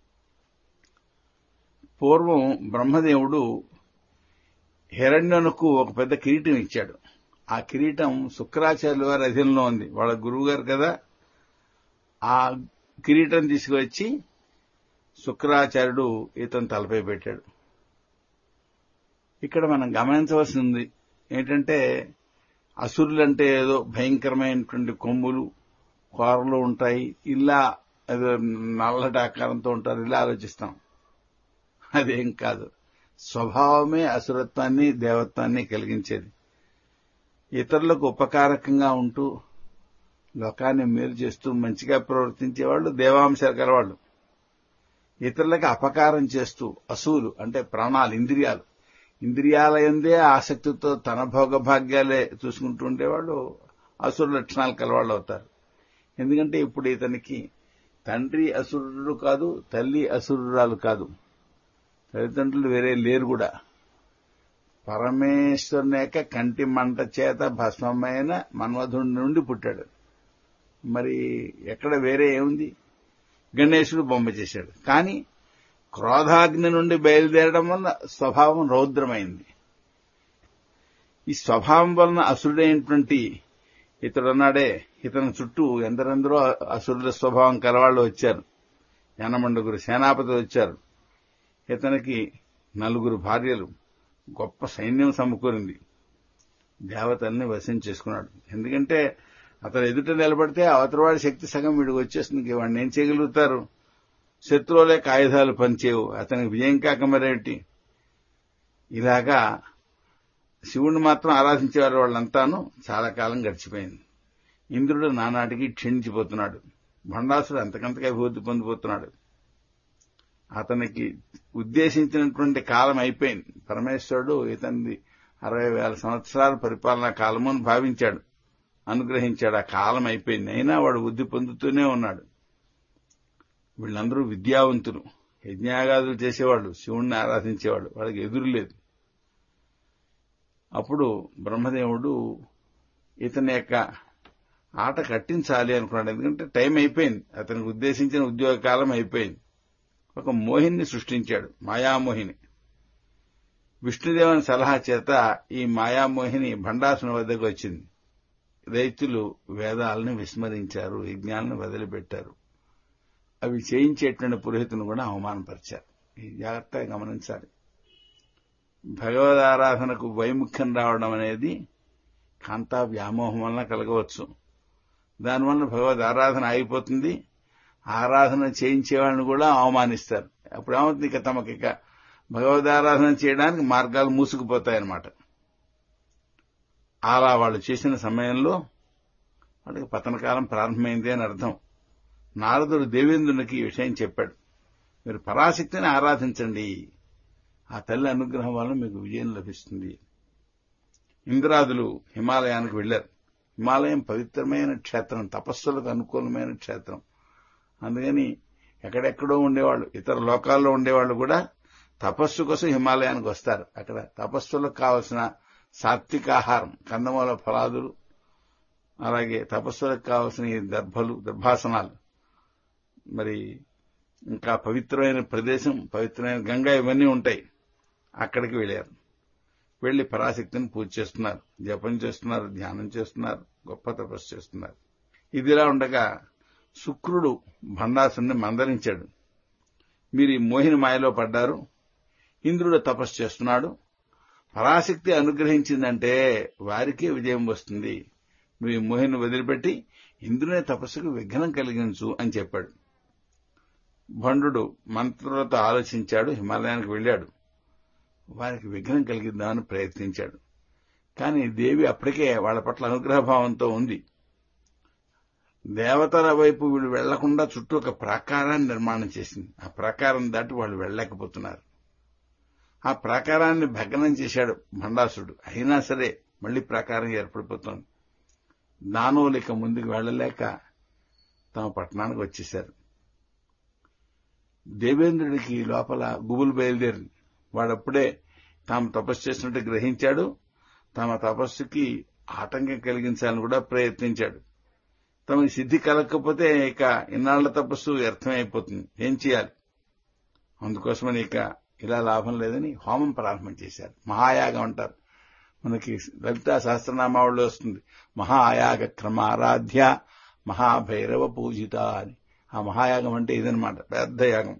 పూర్వం బ్రహ్మదేవుడు హిరణ్యునకు ఒక పెద్ద కిరీటం ఇచ్చాడు ఆ కిరీటం శుక్రాచార్యుల వారి అధీనంలో ఉంది వాళ్ళ గురువు గారు కదా ఆ కిరీటం తీసుకువచ్చి శుక్రాచార్యుడు ఇతను తలపై పెట్టాడు ఇక్కడ మనం గమనించవలసింది ఏంటంటే అసురులంటే ఏదో భయంకరమైనటువంటి కొమ్ములు కూరలు ఉంటాయి ఇలా ఏదో నల్లటి ఆకారంతో ఉంటారు ఇలా ఆలోచిస్తాం అదేం కాదు స్వభావమే అసురత్వాన్ని దేవత్వాన్ని కలిగించేది ఇతరులకు ఉపకారకంగా ఉంటూ లోకాన్ని మేలు చేస్తూ మంచిగా ప్రవర్తించేవాళ్ళు దేవాంశాలు గలవాళ్ళు ఇతరులకు అపకారం చేస్తూ అసూలు అంటే ప్రాణాలు ఇంద్రియాలు ఇంద్రియాల ఎందే ఆసక్తితో తన భోగభాగ్యాలే చూసుకుంటూ ఉండేవాళ్ళు అసురు లక్షణాలు కలవాళ్ళు అవుతారు ఎందుకంటే ఇప్పుడు ఇతనికి తండ్రి అసురుడు కాదు తల్లి అసురురాలు కాదు తల్లిదండ్రులు వేరే లేరు కూడా పరమేశ్వరుని కంటి మంట చేత భస్మమైన మన్మధుడి నుండి పుట్టాడు మరి ఎక్కడ వేరే ఏముంది గణేశుడు బొమ్మ చేశాడు కానీ క్రోధాగ్ని నుండి బయలుదేరడం వల్ల స్వభావం రౌద్రమైంది ఈ స్వభావం వలన అసురుడైనటువంటి ఇతడున్నాడే ఇతని చుట్టూ ఎందరెందరో అసురుల స్వభావం కలవాళ్ళు వచ్చారు యనమండుగురు సేనాపతి వచ్చారు ఇతనికి నలుగురు భార్యలు గొప్ప సైన్యం సమకూరింది దేవతల్ని వశం చేసుకున్నాడు ఎందుకంటే అతను ఎదుట నిలబడితే అవతలవాడి శక్తి సగం వీడికి వచ్చేస్తుంది వాడిని ఏం చేయగలుగుతారు శత్రువులే ఆయుధాలు పనిచేయవు అతనికి విజయం కాక మరేమిటి ఇలాగా శివుణ్ణి మాత్రం ఆరాధించేవారు వాళ్ళంతాను చాలా కాలం గడిచిపోయింది ఇంద్రుడు నానాటికి క్షీణించిపోతున్నాడు భండాసుడు అంతకంతగా అభివృద్ధి పొందిపోతున్నాడు అతనికి ఉద్దేశించినటువంటి కాలం అయిపోయింది పరమేశ్వరుడు ఇతని అరవై వేల సంవత్సరాల పరిపాలనా కాలము భావించాడు అనుగ్రహించాడు ఆ కాలం అయిపోయింది అయినా వాడు బుద్ధి పొందుతూనే ఉన్నాడు వీళ్ళందరూ విద్యావంతులు యజ్ఞాగాదులు చేసేవాళ్ళు శివుణ్ణి ఆరాధించేవాళ్ళు వాళ్ళకి ఎదురు లేదు అప్పుడు బ్రహ్మదేవుడు ఇతని యొక్క ఆట కట్టించాలి అనుకున్నాడు ఎందుకంటే టైం అయిపోయింది అతనికి ఉద్దేశించిన ఉద్యోగ కాలం అయిపోయింది ఒక మోహిని సృష్టించాడు మాయామోహిని విష్ణుదేవుని సలహా చేత ఈ మాయామోహిని భండాసుని వద్దకు వచ్చింది రైతులు వేదాలను విస్మరించారు యజ్ఞాలను వదిలిపెట్టారు అవి చేయించేటువంటి పురోహితును కూడా అవమానపరిచారు ఈ జాగ్రత్తగా గమనించాలి భగవదారాధనకు వైముఖ్యం రావడం అనేది కాంతా వ్యామోహం వలన కలగవచ్చు దానివల్ల భగవద్ ఆరాధన ఆగిపోతుంది ఆరాధన చేయించే వాళ్ళని కూడా అవమానిస్తారు అప్పుడు ఏమవుతుంది ఇక తమకి ఇక భగవదారాధన చేయడానికి మార్గాలు మూసుకుపోతాయన్నమాట అలా వాళ్ళు చేసిన సమయంలో వాళ్ళకి పతనకాలం ప్రారంభమైంది అని అర్థం నారదుడు దేవేంద్రునికి ఈ విషయం చెప్పాడు మీరు పరాశక్తిని ఆరాధించండి ఆ తల్లి అనుగ్రహం వల్ల మీకు విజయం లభిస్తుంది ఇంద్రాదులు హిమాలయానికి వెళ్లారు హిమాలయం పవిత్రమైన క్షేత్రం తపస్సులకు అనుకూలమైన క్షేత్రం అందుకని ఎక్కడెక్కడో ఉండేవాళ్ళు ఇతర లోకాల్లో ఉండేవాళ్ళు కూడా తపస్సు కోసం హిమాలయానికి వస్తారు అక్కడ తపస్సులకు కావలసిన సాత్విక ఆహారం కందమూల ఫలాదులు అలాగే తపస్సులకు కావలసిన ఈ దర్భలు దర్భాసనాలు మరి ఇంకా పవిత్రమైన ప్రదేశం పవిత్రమైన గంగా ఇవన్నీ ఉంటాయి అక్కడికి వెళ్ళారు వెళ్లి పరాశక్తిని పూజ చేస్తున్నారు జపం చేస్తున్నారు ధ్యానం చేస్తున్నారు గొప్ప తపస్సు చేస్తున్నారు ఇదిలా ఉండగా శుక్రుడు భండాసుని మందరించాడు మీరు ఈ మోహిని మాయలో పడ్డారు ఇంద్రుడు తపస్సు చేస్తున్నాడు పరాశక్తి అనుగ్రహించిందంటే వారికే విజయం వస్తుంది నువ్వు ఈ మోహిని వదిలిపెట్టి ఇంద్రుని తపస్సుకు విఘ్నం కలిగించు అని చెప్పాడు భండు మంత్రులతో ఆలోచించాడు హిమాలయానికి వెళ్ళాడు వారికి విఘ్నం కలిగిద్దామని ప్రయత్నించాడు కానీ దేవి అప్పటికే వాళ్ళ పట్ల అనుగ్రహభావంతో ఉంది దేవతల వైపు వీళ్ళు వెళ్లకుండా చుట్టూ ఒక ప్రాకారాన్ని నిర్మాణం చేసింది ఆ ప్రాకారం దాటి వాళ్ళు వెళ్ళలేకపోతున్నారు ఆ ప్రాకారాన్ని భగ్నం చేశాడు భండాసుడు అయినా సరే మళ్లీ ప్రాకారం ఏర్పడిపోతోంది దానవులు ఇక ముందుకు వెళ్లలేక తమ పట్టణానికి వచ్చేశారు దేవేంద్రుడికి లోపల గుబులు బయలుదేరింది వాడప్పుడే తాము తపస్సు చేసినట్టు గ్రహించాడు తమ తపస్సుకి ఆటంకం కలిగించాలని కూడా ప్రయత్నించాడు తమకి సిద్ధి కలగకపోతే ఇక ఇన్నాళ్ల తపస్సు వ్యర్థమైపోతుంది ఏం చేయాలి అందుకోసమని ఇక ఇలా లాభం లేదని హోమం ప్రారంభం చేశారు మహాయాగం అంటారు మనకి లలితా సహస్రనామావళిలో వస్తుంది మహాయాగ క్రమారాధ్య మహాభైరవ పూజిత అని ఆ మహాయాగం అంటే ఇదనమాట పెద్ద యాగం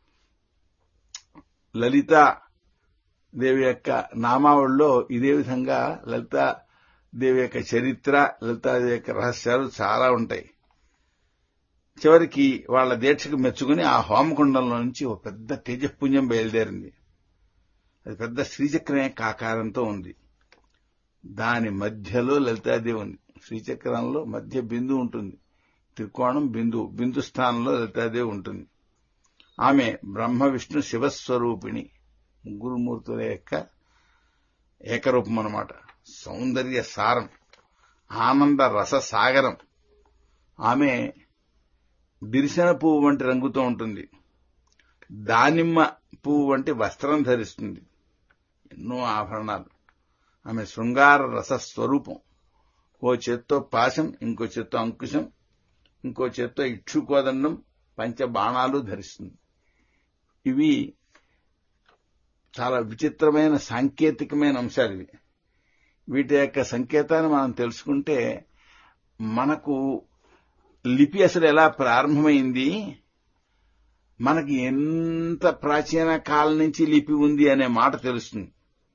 లలిత దేవి యొక్క నామావళిలో ఇదే విధంగా లలితా దేవి యొక్క చరిత్ర లలితాదేవి యొక్క రహస్యాలు చాలా ఉంటాయి చివరికి వాళ్ళ దీక్షకు మెచ్చుకుని ఆ హోమకుండంలో నుంచి ఒక పెద్ద తేజపుంజం బయలుదేరింది అది పెద్ద శ్రీచక్రం యొక్క ఆకారంతో ఉంది దాని మధ్యలో లలితాదేవి ఉంది శ్రీచక్రంలో మధ్య బిందు ఉంటుంది త్రికోణం బిందు బిందు స్థానంలో లలితాదేవి ఉంటుంది ఆమె బ్రహ్మ విష్ణు శివస్వరూపిణి ముగ్గురు మూర్తుల యొక్క ఏకరూపం అన్నమాట సౌందర్య సారం ఆనంద రస సాగరం ఆమె దిరిశన పువ్వు వంటి రంగుతో ఉంటుంది దానిమ్మ పువ్వు వంటి వస్త్రం ధరిస్తుంది ఎన్నో ఆభరణాలు ఆమె శృంగార రస స్వరూపం ఓ చేత్తో పాశం ఇంకో చేత్తో అంకుశం ఇంకో చేత్తో ఇక్షుకోదండం పంచ బాణాలు ధరిస్తుంది ఇవి చాలా విచిత్రమైన సాంకేతికమైన అంశాలు ఇవి వీటి యొక్క సంకేతాన్ని మనం తెలుసుకుంటే మనకు లిపి అసలు ఎలా ప్రారంభమైంది మనకి ఎంత ప్రాచీన కాలం నుంచి లిపి ఉంది అనే మాట తెలుస్తుంది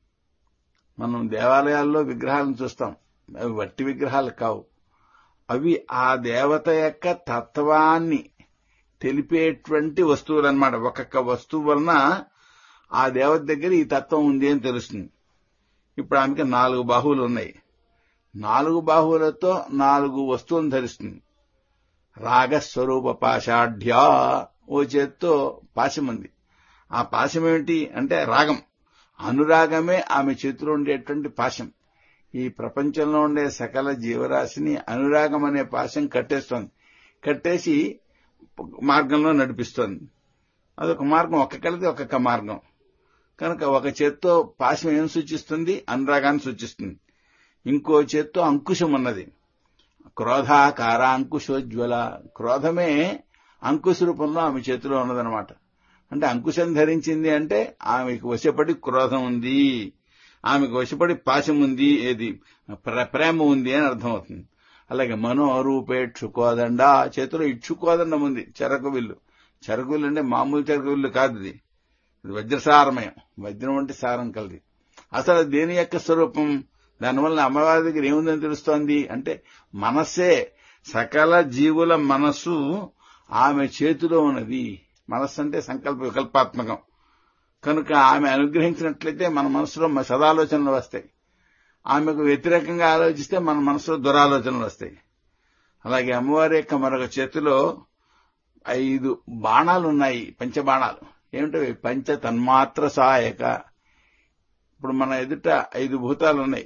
మనం దేవాలయాల్లో విగ్రహాలను చూస్తాం అవి వట్టి విగ్రహాలు కావు అవి ఆ దేవత యొక్క తత్వాన్ని తెలిపేటువంటి వస్తువులు అనమాట ఒక్కొక్క వస్తువు వలన ఆ దేవత దగ్గర ఈ తత్వం ఉంది అని తెలుస్తుంది ఇప్పుడు ఆమెకి నాలుగు బాహువులు ఉన్నాయి నాలుగు బాహువులతో నాలుగు వస్తువులను ధరిస్తుంది రాగస్వరూప పాషాఢ్యా ఓ చేత్తో పాశం ఉంది ఆ పాశం ఏమిటి అంటే రాగం అనురాగమే ఆమె చేతిలో ఉండేటువంటి పాశం ఈ ప్రపంచంలో ఉండే సకల జీవరాశిని అనురాగం అనే పాశం కట్టేస్తోంది కట్టేసి మార్గంలో నడిపిస్తోంది అదొక మార్గం ఒక్కొక్కరిది ఒక్కొక్క మార్గం కనుక ఒక చేత్తో పాశం ఏం సూచిస్తుంది అనురాగాన్ని సూచిస్తుంది ఇంకో చేత్తో అంకుశం ఉన్నది క్రోధాకార అంకుశోజ్వల క్రోధమే అంకుశ రూపంలో ఆమె చేతిలో ఉన్నదనమాట అంటే అంకుశం ధరించింది అంటే ఆమెకు వశపడి క్రోధం ఉంది ఆమెకు వశపడి పాశం ఉంది ఏది ప్రేమ ఉంది అని అర్థమవుతుంది అలాగే మనోరూపేక్షుకోదండ చేతిలో ఇచ్చుకోదండం ఉంది చెరకు విల్లు చెరకు విల్లు అంటే మామూలు చెరకు విల్లు కాదు ఇది ఇది వజ్రసారమయం వజ్రం వంటి సారం కలది అసలు దేని యొక్క స్వరూపం దానివల్ల అమ్మవారి దగ్గర ఏముందని తెలుస్తోంది అంటే మనస్సే సకల జీవుల మనస్సు ఆమె చేతిలో ఉన్నది మనస్సు అంటే సంకల్ప వికల్పాత్మకం కనుక ఆమె అనుగ్రహించినట్లయితే మన మనసులో సదాలోచనలు వస్తాయి ఆమెకు వ్యతిరేకంగా ఆలోచిస్తే మన మనసులో దురాలోచనలు వస్తాయి అలాగే అమ్మవారి యొక్క మరొక చేతిలో ఐదు బాణాలు ఉన్నాయి పంచబాణాలు ఏమిటవి పంచ తన్మాత్ర సహాయక ఇప్పుడు మన ఎదుట ఐదు భూతాలు ఉన్నాయి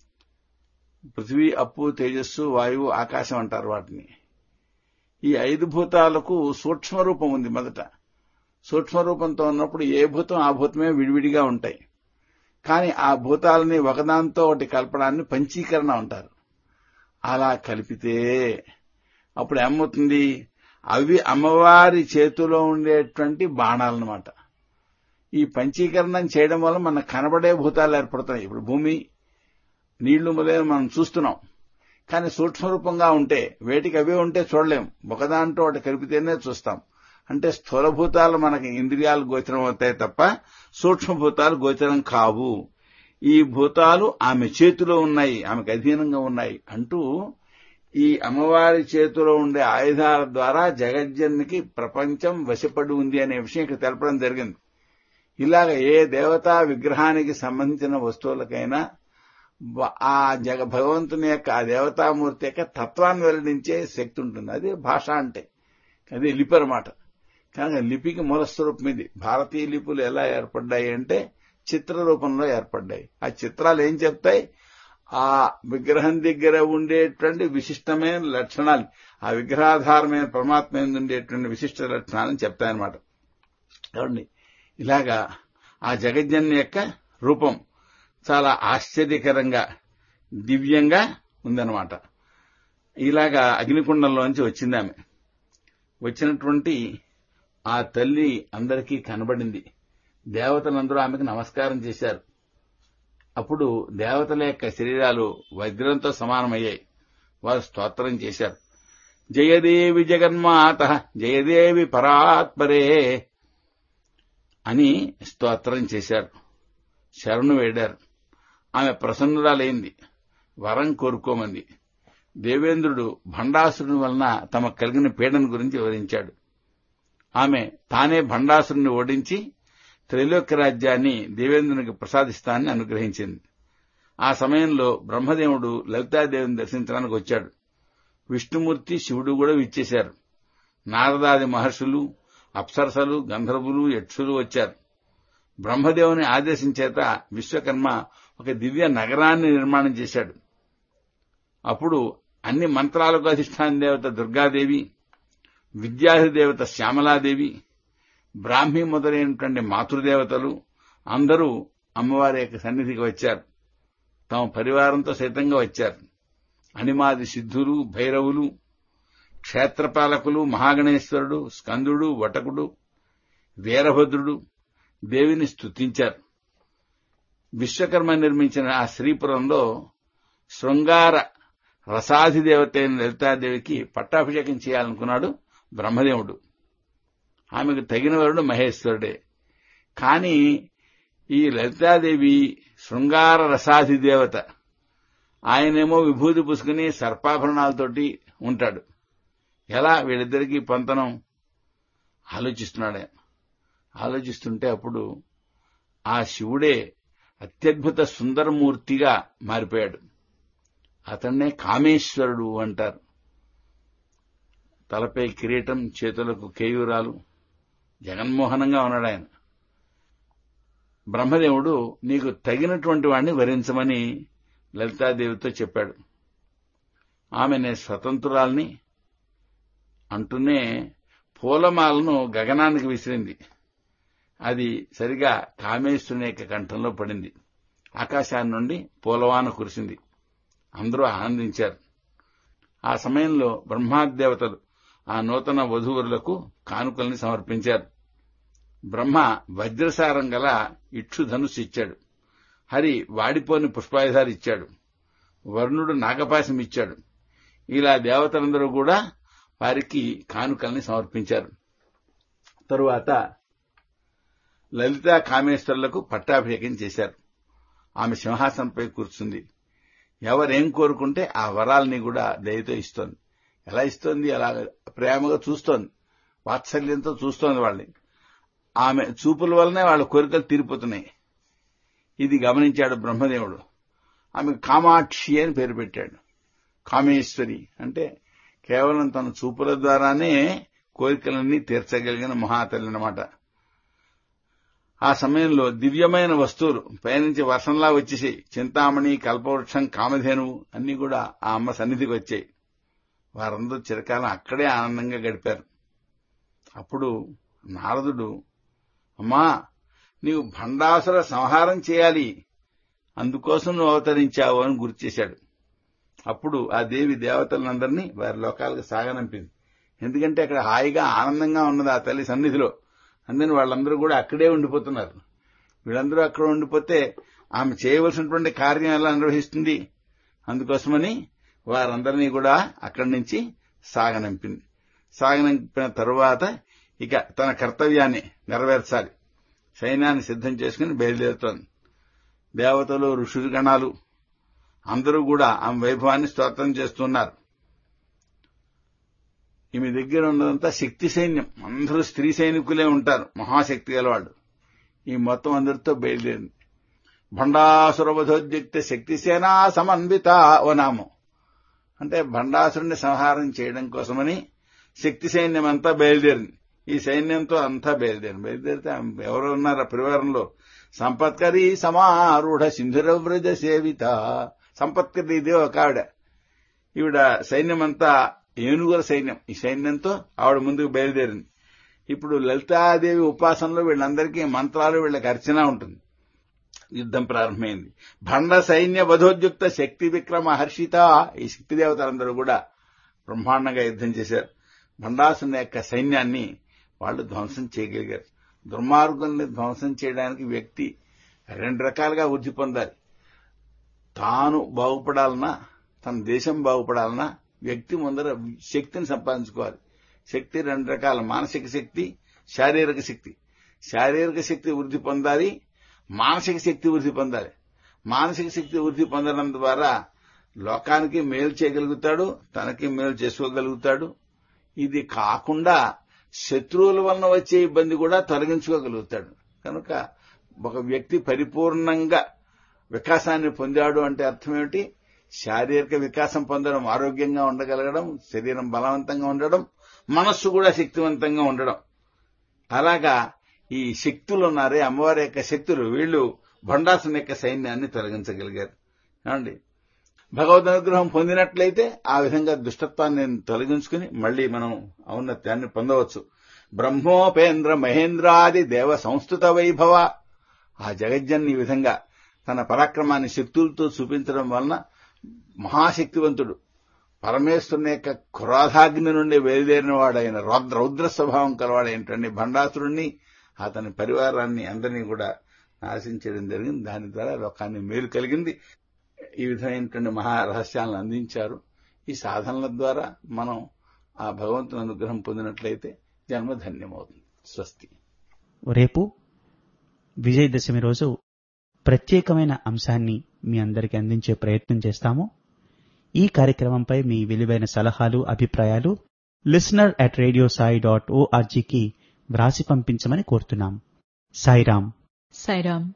పృథివీ అప్పు తేజస్సు వాయువు ఆకాశం అంటారు వాటిని ఈ ఐదు భూతాలకు సూక్ష్మ రూపం ఉంది మొదట సూక్ష్మ రూపంతో ఉన్నప్పుడు ఏ భూతం ఆ భూతమే విడివిడిగా ఉంటాయి కానీ ఆ భూతాలని ఒకదాంతో ఒకటి కలపడాన్ని పంచీకరణ అంటారు అలా కలిపితే అప్పుడు ఏమవుతుంది అవి అమ్మవారి చేతిలో ఉండేటువంటి బాణాలన్నమాట ఈ పంచీకరణం చేయడం వల్ల మనకు కనబడే భూతాలు ఏర్పడుతున్నాయి ఇప్పుడు భూమి నీళ్లు మొదలైన మనం చూస్తున్నాం కానీ సూక్ష్మరూపంగా ఉంటే వేటికి అవే ఉంటే చూడలేం ఒకదాంట్లో ఒకటి కలిపితేనే చూస్తాం అంటే స్థూలభూతాలు మనకి ఇంద్రియాలు గోచరం అవుతాయి తప్ప సూక్ష్మభూతాలు గోచరం కావు ఈ భూతాలు ఆమె చేతిలో ఉన్నాయి ఆమెకు అధీనంగా ఉన్నాయి అంటూ ఈ అమ్మవారి చేతిలో ఉండే ఆయుధాల ద్వారా జగజ్జన్నికి ప్రపంచం వశపడి ఉంది అనే విషయం ఇక్కడ తెలపడం జరిగింది ఇలాగ ఏ దేవతా విగ్రహానికి సంబంధించిన వస్తువులకైనా ఆ జగ భగవంతుని యొక్క ఆ దేవతామూర్తి యొక్క తత్వాన్ని వెల్లడించే శక్తి ఉంటుంది అది భాష అంటే అది లిపి అనమాట కనుక లిపికి మూలస్వరూపం ఇది భారతీయ లిపులు ఎలా ఏర్పడ్డాయి అంటే చిత్ర రూపంలో ఏర్పడ్డాయి ఆ చిత్రాలు ఏం చెప్తాయి ఆ విగ్రహం దగ్గర ఉండేటువంటి విశిష్టమైన లక్షణాలు ఆ విగ్రహాధారమైన పరమాత్మ ఉండేటువంటి విశిష్ట లక్షణాలను చెప్తాయన్నమాట చూడండి ఇలాగా ఆ జగజ్జన్ యొక్క రూపం చాలా ఆశ్చర్యకరంగా దివ్యంగా ఉందన్నమాట ఇలాగా అగ్నికుండంలోంచి వచ్చింది ఆమె వచ్చినటువంటి ఆ తల్లి అందరికీ కనబడింది దేవతలందరూ ఆమెకు నమస్కారం చేశారు అప్పుడు దేవతల యొక్క శరీరాలు వజ్రంతో సమానమయ్యాయి వారు స్తోత్రం చేశారు జయదేవి జగన్మాత జయదేవి పరాత్పరే అని స్తోత్రం చేశారు శరణు వేడారు ఆమె ప్రసన్నురాలైంది వరం కోరుకోమంది దేవేంద్రుడు భండాసురుని వలన తమకు కలిగిన పీడన గురించి వివరించాడు ఆమె తానే భండాసురుని ఓడించి త్రైలోక్య రాజ్యాన్ని దేవేంద్రునికి ప్రసాదిస్తానని అనుగ్రహించింది ఆ సమయంలో బ్రహ్మదేవుడు లలితాదేవిని దర్శించడానికి వచ్చాడు విష్ణుమూర్తి శివుడు కూడా విచ్చేశారు నారదాది మహర్షులు అప్సరసలు గంధర్వులు యక్షులు వచ్చారు బ్రహ్మదేవుని ఆదేశించేత విశ్వకర్మ ఒక దివ్య నగరాన్ని నిర్మాణం చేశాడు అప్పుడు అన్ని మంత్రాలకు అధిష్టాన దేవత దుర్గాదేవి విద్యాధిదేవత శ్యామలాదేవి బ్రాహ్మి మొదలైనటువంటి మాతృదేవతలు అందరూ అమ్మవారి యొక్క సన్నిధికి వచ్చారు తమ పరివారంతో సైతంగా వచ్చారు అనిమాది సిద్ధులు భైరవులు క్షేత్రపాలకులు మహాగణేశ్వరుడు స్కందుడు వటకుడు వీరభద్రుడు దేవిని స్తుతించారు విశ్వకర్మ నిర్మించిన ఆ శ్రీపురంలో శృంగార రసాధిదేవత అయిన లలితాదేవికి పట్టాభిషేకం చేయాలనుకున్నాడు బ్రహ్మదేవుడు ఆమెకు తగిన వరుడు మహేశ్వరుడే కాని ఈ లలితాదేవి శృంగార రసాధి దేవత ఆయనేమో విభూతి పుసుకుని సర్పాభరణాలతోటి ఉంటాడు ఎలా వీళ్ళిద్దరికీ పొంతనం ఆలోచిస్తున్నాడు ఆయన ఆలోచిస్తుంటే అప్పుడు ఆ శివుడే అత్యద్భుత సుందరమూర్తిగా మారిపోయాడు అతన్నే కామేశ్వరుడు అంటారు తలపై కిరీటం చేతులకు కేయూరాలు జగన్మోహనంగా ఉన్నాడు ఆయన బ్రహ్మదేవుడు నీకు తగినటువంటి వాణ్ణి వరించమని లలితాదేవితో చెప్పాడు ఆమె నేను స్వతంత్రురాల్ని అంటూనే పూలమాలను గగనానికి విసిరింది అది సరిగా కామేశ్వరుని యొక్క కంఠంలో పడింది ఆకాశాన్ని నుండి పూలవాన కురిసింది అందరూ ఆనందించారు ఆ సమయంలో బ్రహ్మాదేవతలు ఆ నూతన వధూవరులకు కానుకల్ని సమర్పించారు బ్రహ్మ వజ్రసారం గల ఇక్షు ధనుస్సు ఇచ్చాడు హరి వాడిపోని పుష్పాయుధాలు ఇచ్చాడు వర్ణుడు నాగపాశం ఇచ్చాడు ఇలా దేవతలందరూ కూడా వారికి కానుకల్ని సమర్పించారు తరువాత లలితా కామేశ్వరులకు పట్టాభిషేకం చేశారు ఆమె సింహాసనంపై కూర్చుంది ఎవరేం కోరుకుంటే ఆ వరాల్ని కూడా దయతో ఇస్తోంది ఎలా ఇస్తోంది అలా ప్రేమగా చూస్తోంది వాత్సల్యంతో చూస్తోంది వాళ్ళని ఆమె చూపుల వల్లనే వాళ్ళ కోరికలు తీరిపోతున్నాయి ఇది గమనించాడు బ్రహ్మదేవుడు ఆమె కామాక్షి అని పేరు పెట్టాడు కామేశ్వరి అంటే కేవలం తన చూపుల ద్వారానే కోరికలన్నీ తీర్చగలిగిన మహాతల్లి అన్నమాట ఆ సమయంలో దివ్యమైన వస్తువులు పైనుంచి వర్షంలా వచ్చేసి చింతామణి కల్పవృక్షం కామధేనువు అన్ని కూడా ఆ అమ్మ సన్నిధికి వచ్చాయి వారందరూ చిరకాలం అక్కడే ఆనందంగా గడిపారు అప్పుడు నారదుడు అమ్మా నీవు భండాసుర సంహారం చేయాలి అందుకోసం నువ్వు అవతరించావు అని గుర్తు చేశాడు అప్పుడు ఆ దేవి దేవతలందరినీ వారి లోకాలకు సాగనంపింది ఎందుకంటే అక్కడ హాయిగా ఆనందంగా ఉన్నది ఆ తల్లి సన్నిధిలో అందుకని వాళ్ళందరూ కూడా అక్కడే ఉండిపోతున్నారు వీళ్ళందరూ అక్కడ ఉండిపోతే ఆమె చేయవలసినటువంటి కార్యం ఎలా నిర్వహిస్తుంది అందుకోసమని వారందరినీ కూడా అక్కడి నుంచి సాగనంపింది సాగనంపిన తరువాత ఇక తన కర్తవ్యాన్ని నెరవేర్చాలి సైన్యాన్ని సిద్ధం చేసుకుని బయలుదేరుతోంది దేవతలు ఋషులు గణాలు అందరూ కూడా ఆమె వైభవాన్ని స్తోత్రం చేస్తున్నారు ఈమె దగ్గర ఉన్నదంతా శక్తి సైన్యం అందరూ స్త్రీ సైనికులే ఉంటారు మహాశక్తి గలవాళ్ళు ఈ మొత్తం అందరితో బయలుదేరింది భండాసురవధోద్యుక్త శక్తి సేనా సమన్విత ఓ నామం అంటే భండాసురుని సంహారం చేయడం కోసమని శక్తి సైన్యం అంతా బయలుదేరింది ఈ సైన్యంతో అంతా బయలుదేరింది బయలుదేరితే ఎవరు ఉన్నారు పరివారంలో సంపత్కరి సమారూఢ సింధురవ్రజ సేవిత సంపత్కరి ఇదే ఒక ఆవిడ ఈవిడ సైన్యమంతా ఏనుగుల సైన్యం ఈ సైన్యంతో ఆవిడ ముందుకు బయలుదేరింది ఇప్పుడు లలితాదేవి ఉపాసనలో వీళ్ళందరికీ మంత్రాలు వీళ్ళకి అర్చన ఉంటుంది యుద్ధం ప్రారంభమైంది భండ సైన్య వధోద్యుక్త శక్తి విక్రమ హర్షిత ఈ శక్తి దేవతలందరూ కూడా బ్రహ్మాండంగా యుద్ధం చేశారు భండాసుని యొక్క సైన్యాన్ని వాళ్ళు ధ్వంసం చేయగలిగారు దుర్మార్గుల్ని ధ్వంసం చేయడానికి వ్యక్తి రెండు రకాలుగా వృద్ధి పొందాలి తాను బాగుపడాలన్నా తన దేశం బాగుపడాలన్నా వ్యక్తి ముందర శక్తిని సంపాదించుకోవాలి శక్తి రెండు రకాల మానసిక శక్తి శారీరక శక్తి శారీరక శక్తి వృద్ధి పొందాలి మానసిక శక్తి వృద్ధి పొందాలి మానసిక శక్తి వృద్ధి పొందడం ద్వారా లోకానికి మేలు చేయగలుగుతాడు తనకి మేలు చేసుకోగలుగుతాడు ఇది కాకుండా శత్రువుల వలన వచ్చే ఇబ్బంది కూడా తొలగించుకోగలుగుతాడు కనుక ఒక వ్యక్తి పరిపూర్ణంగా వికాసాన్ని పొందాడు అంటే అర్థం ఏమిటి శారీరక వికాసం పొందడం ఆరోగ్యంగా ఉండగలగడం శరీరం బలవంతంగా ఉండడం మనస్సు కూడా శక్తివంతంగా ఉండడం అలాగా ఈ శక్తులు ఉన్నారే అమ్మవారి యొక్క శక్తులు వీళ్ళు భండాసుని యొక్క సైన్యాన్ని తొలగించగలిగారు ఏమండి భగవద్ అనుగ్రహం పొందినట్లయితే ఆ విధంగా దుష్టత్వాన్ని తొలగించుకుని మళ్లీ మనం ఔన్నత్యాన్ని పొందవచ్చు బ్రహ్మోపేంద్ర మహేంద్రాది దేవ సంస్థుత వైభవ ఆ జగజ్జన్ ఈ విధంగా తన పరాక్రమాన్ని శక్తులతో చూపించడం వలన మహాశక్తివంతుడు పరమేశ్వరుని యొక్క క్రోధాగ్ని నుండి బయలుదేరిన వాడైన రౌద్ర రౌద్ర స్వభావం కలవాడైనటువంటి భండాసురుణ్ణి అతని పరివారాన్ని అందరినీ కూడా నాశించడం జరిగింది దాని ద్వారా లోకాన్ని మేలు కలిగింది ఈ విధమైనటువంటి మహా రహస్యాలను అందించారు ఈ సాధనల ద్వారా మనం ఆ భగవంతుని అనుగ్రహం పొందినట్లయితే జన్మ ధన్యమవుతుంది స్వస్తి రేపు విజయదశమి రోజు ప్రత్యేకమైన అంశాన్ని మీ అందరికీ అందించే ప్రయత్నం చేస్తాము ఈ కార్యక్రమంపై మీ విలువైన సలహాలు అభిప్రాయాలు listener at radio Sai dot ఓఆర్జీకి వ్రాసి పంపించమని కోరుతున్నాం సాయిరాం సాయిరామ్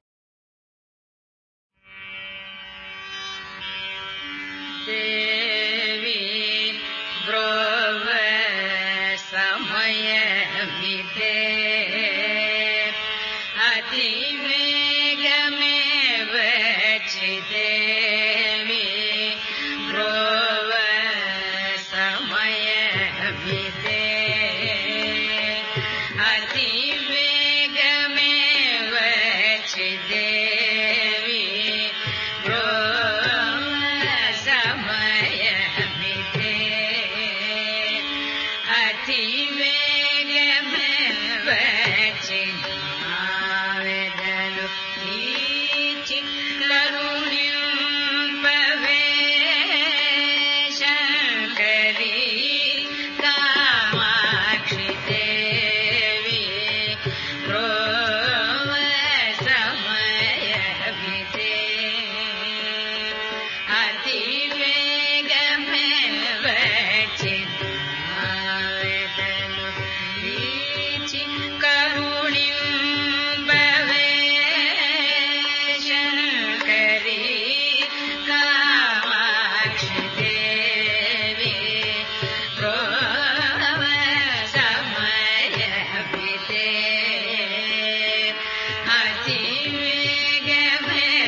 देवी ब्रोव समय विदे अति वेग में देवी ब्रोव समय विदे अति वेग में देवी ब्रोव समय मिते अति वेग में वचनावेदनु नीचि करुण्यं पवेश करी कामाक्षि देवी प्रोव समय विदे अति वेग में वचनावेदनु नीचि करुण्यं पवेश करी कामाक्षि देवी प्रोव समय विदे अति वेग में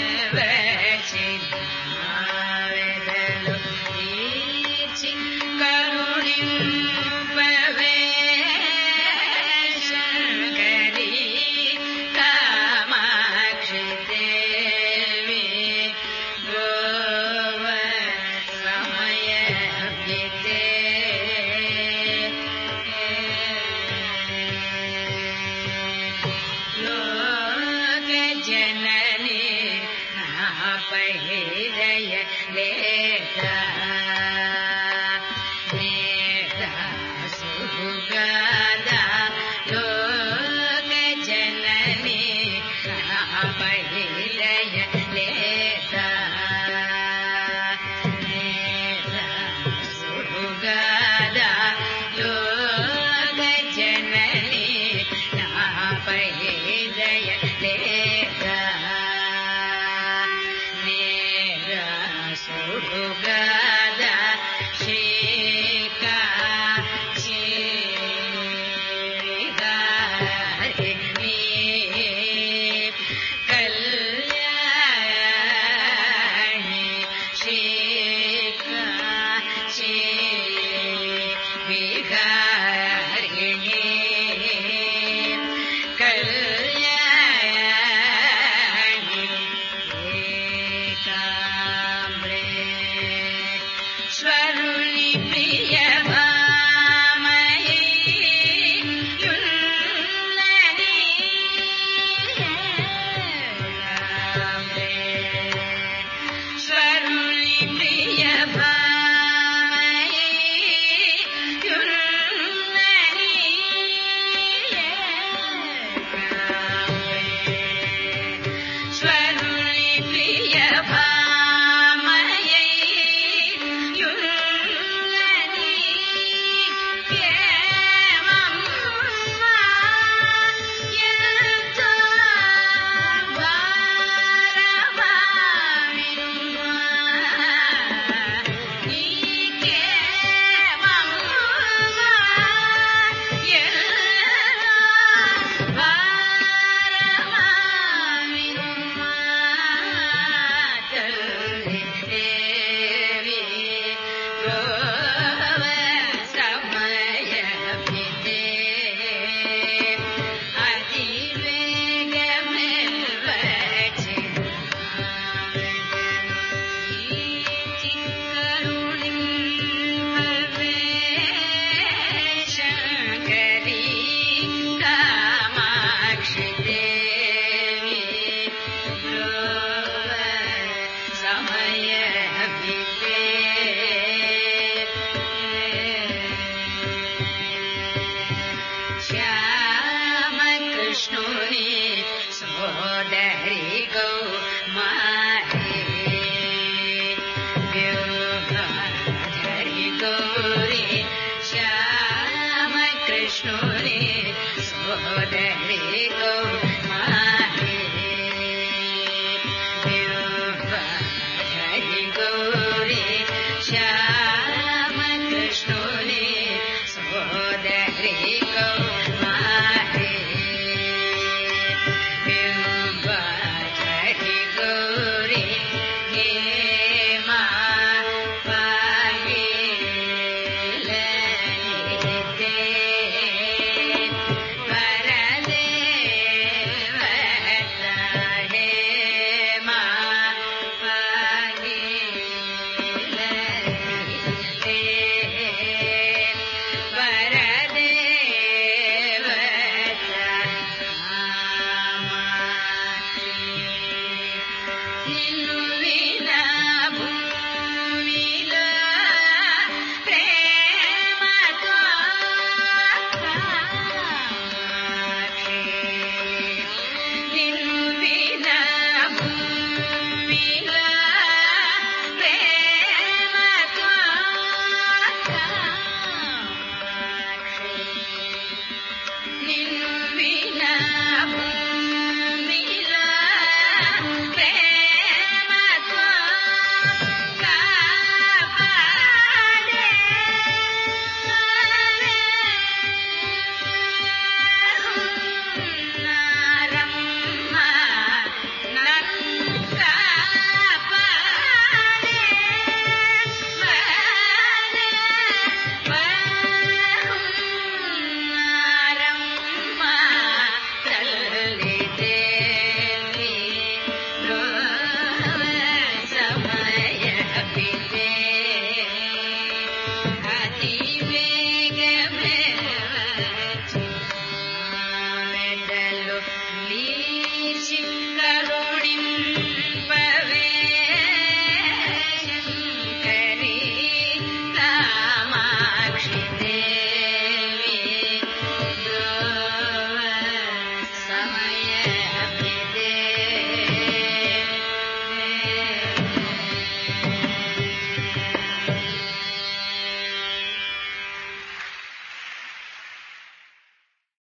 वचनावेदनु नीचि करुणिं पवेश करी कामाक्षि देवी गोव समय विदे लोक जननी पहिरय लेता नेता सुगादा लोक जननी पहिरय लेता नेता सुगादा लोक जननी पहिरय लेता नेरा सुगादा కృష్ణుని సోదరి గౌ మారే వ్యూహాధరి గౌరీ శ్యామ కృష్ణుని సోదరి గౌ మారే వ్యూహాధరి గౌరీ శ్యామ కృష్ణుని సోదరి గౌ మారే వ్యూహాధరి గౌరీ హే మా పాగిలనిదే పరదేవత హే మా పాగిలనిదే నిన్ను వినా భూమిలో ప్రేమతో కాక్షి. నిన్ను వినా భూమిలో ప్రేమతో కాక్షి. నిన్ను వినా భూమిలో ప్రేమతో కాపాడే నారమ్మ నన్ను కాపాడే నారమ్మ తల్లి దేవి సమయ బితే అతి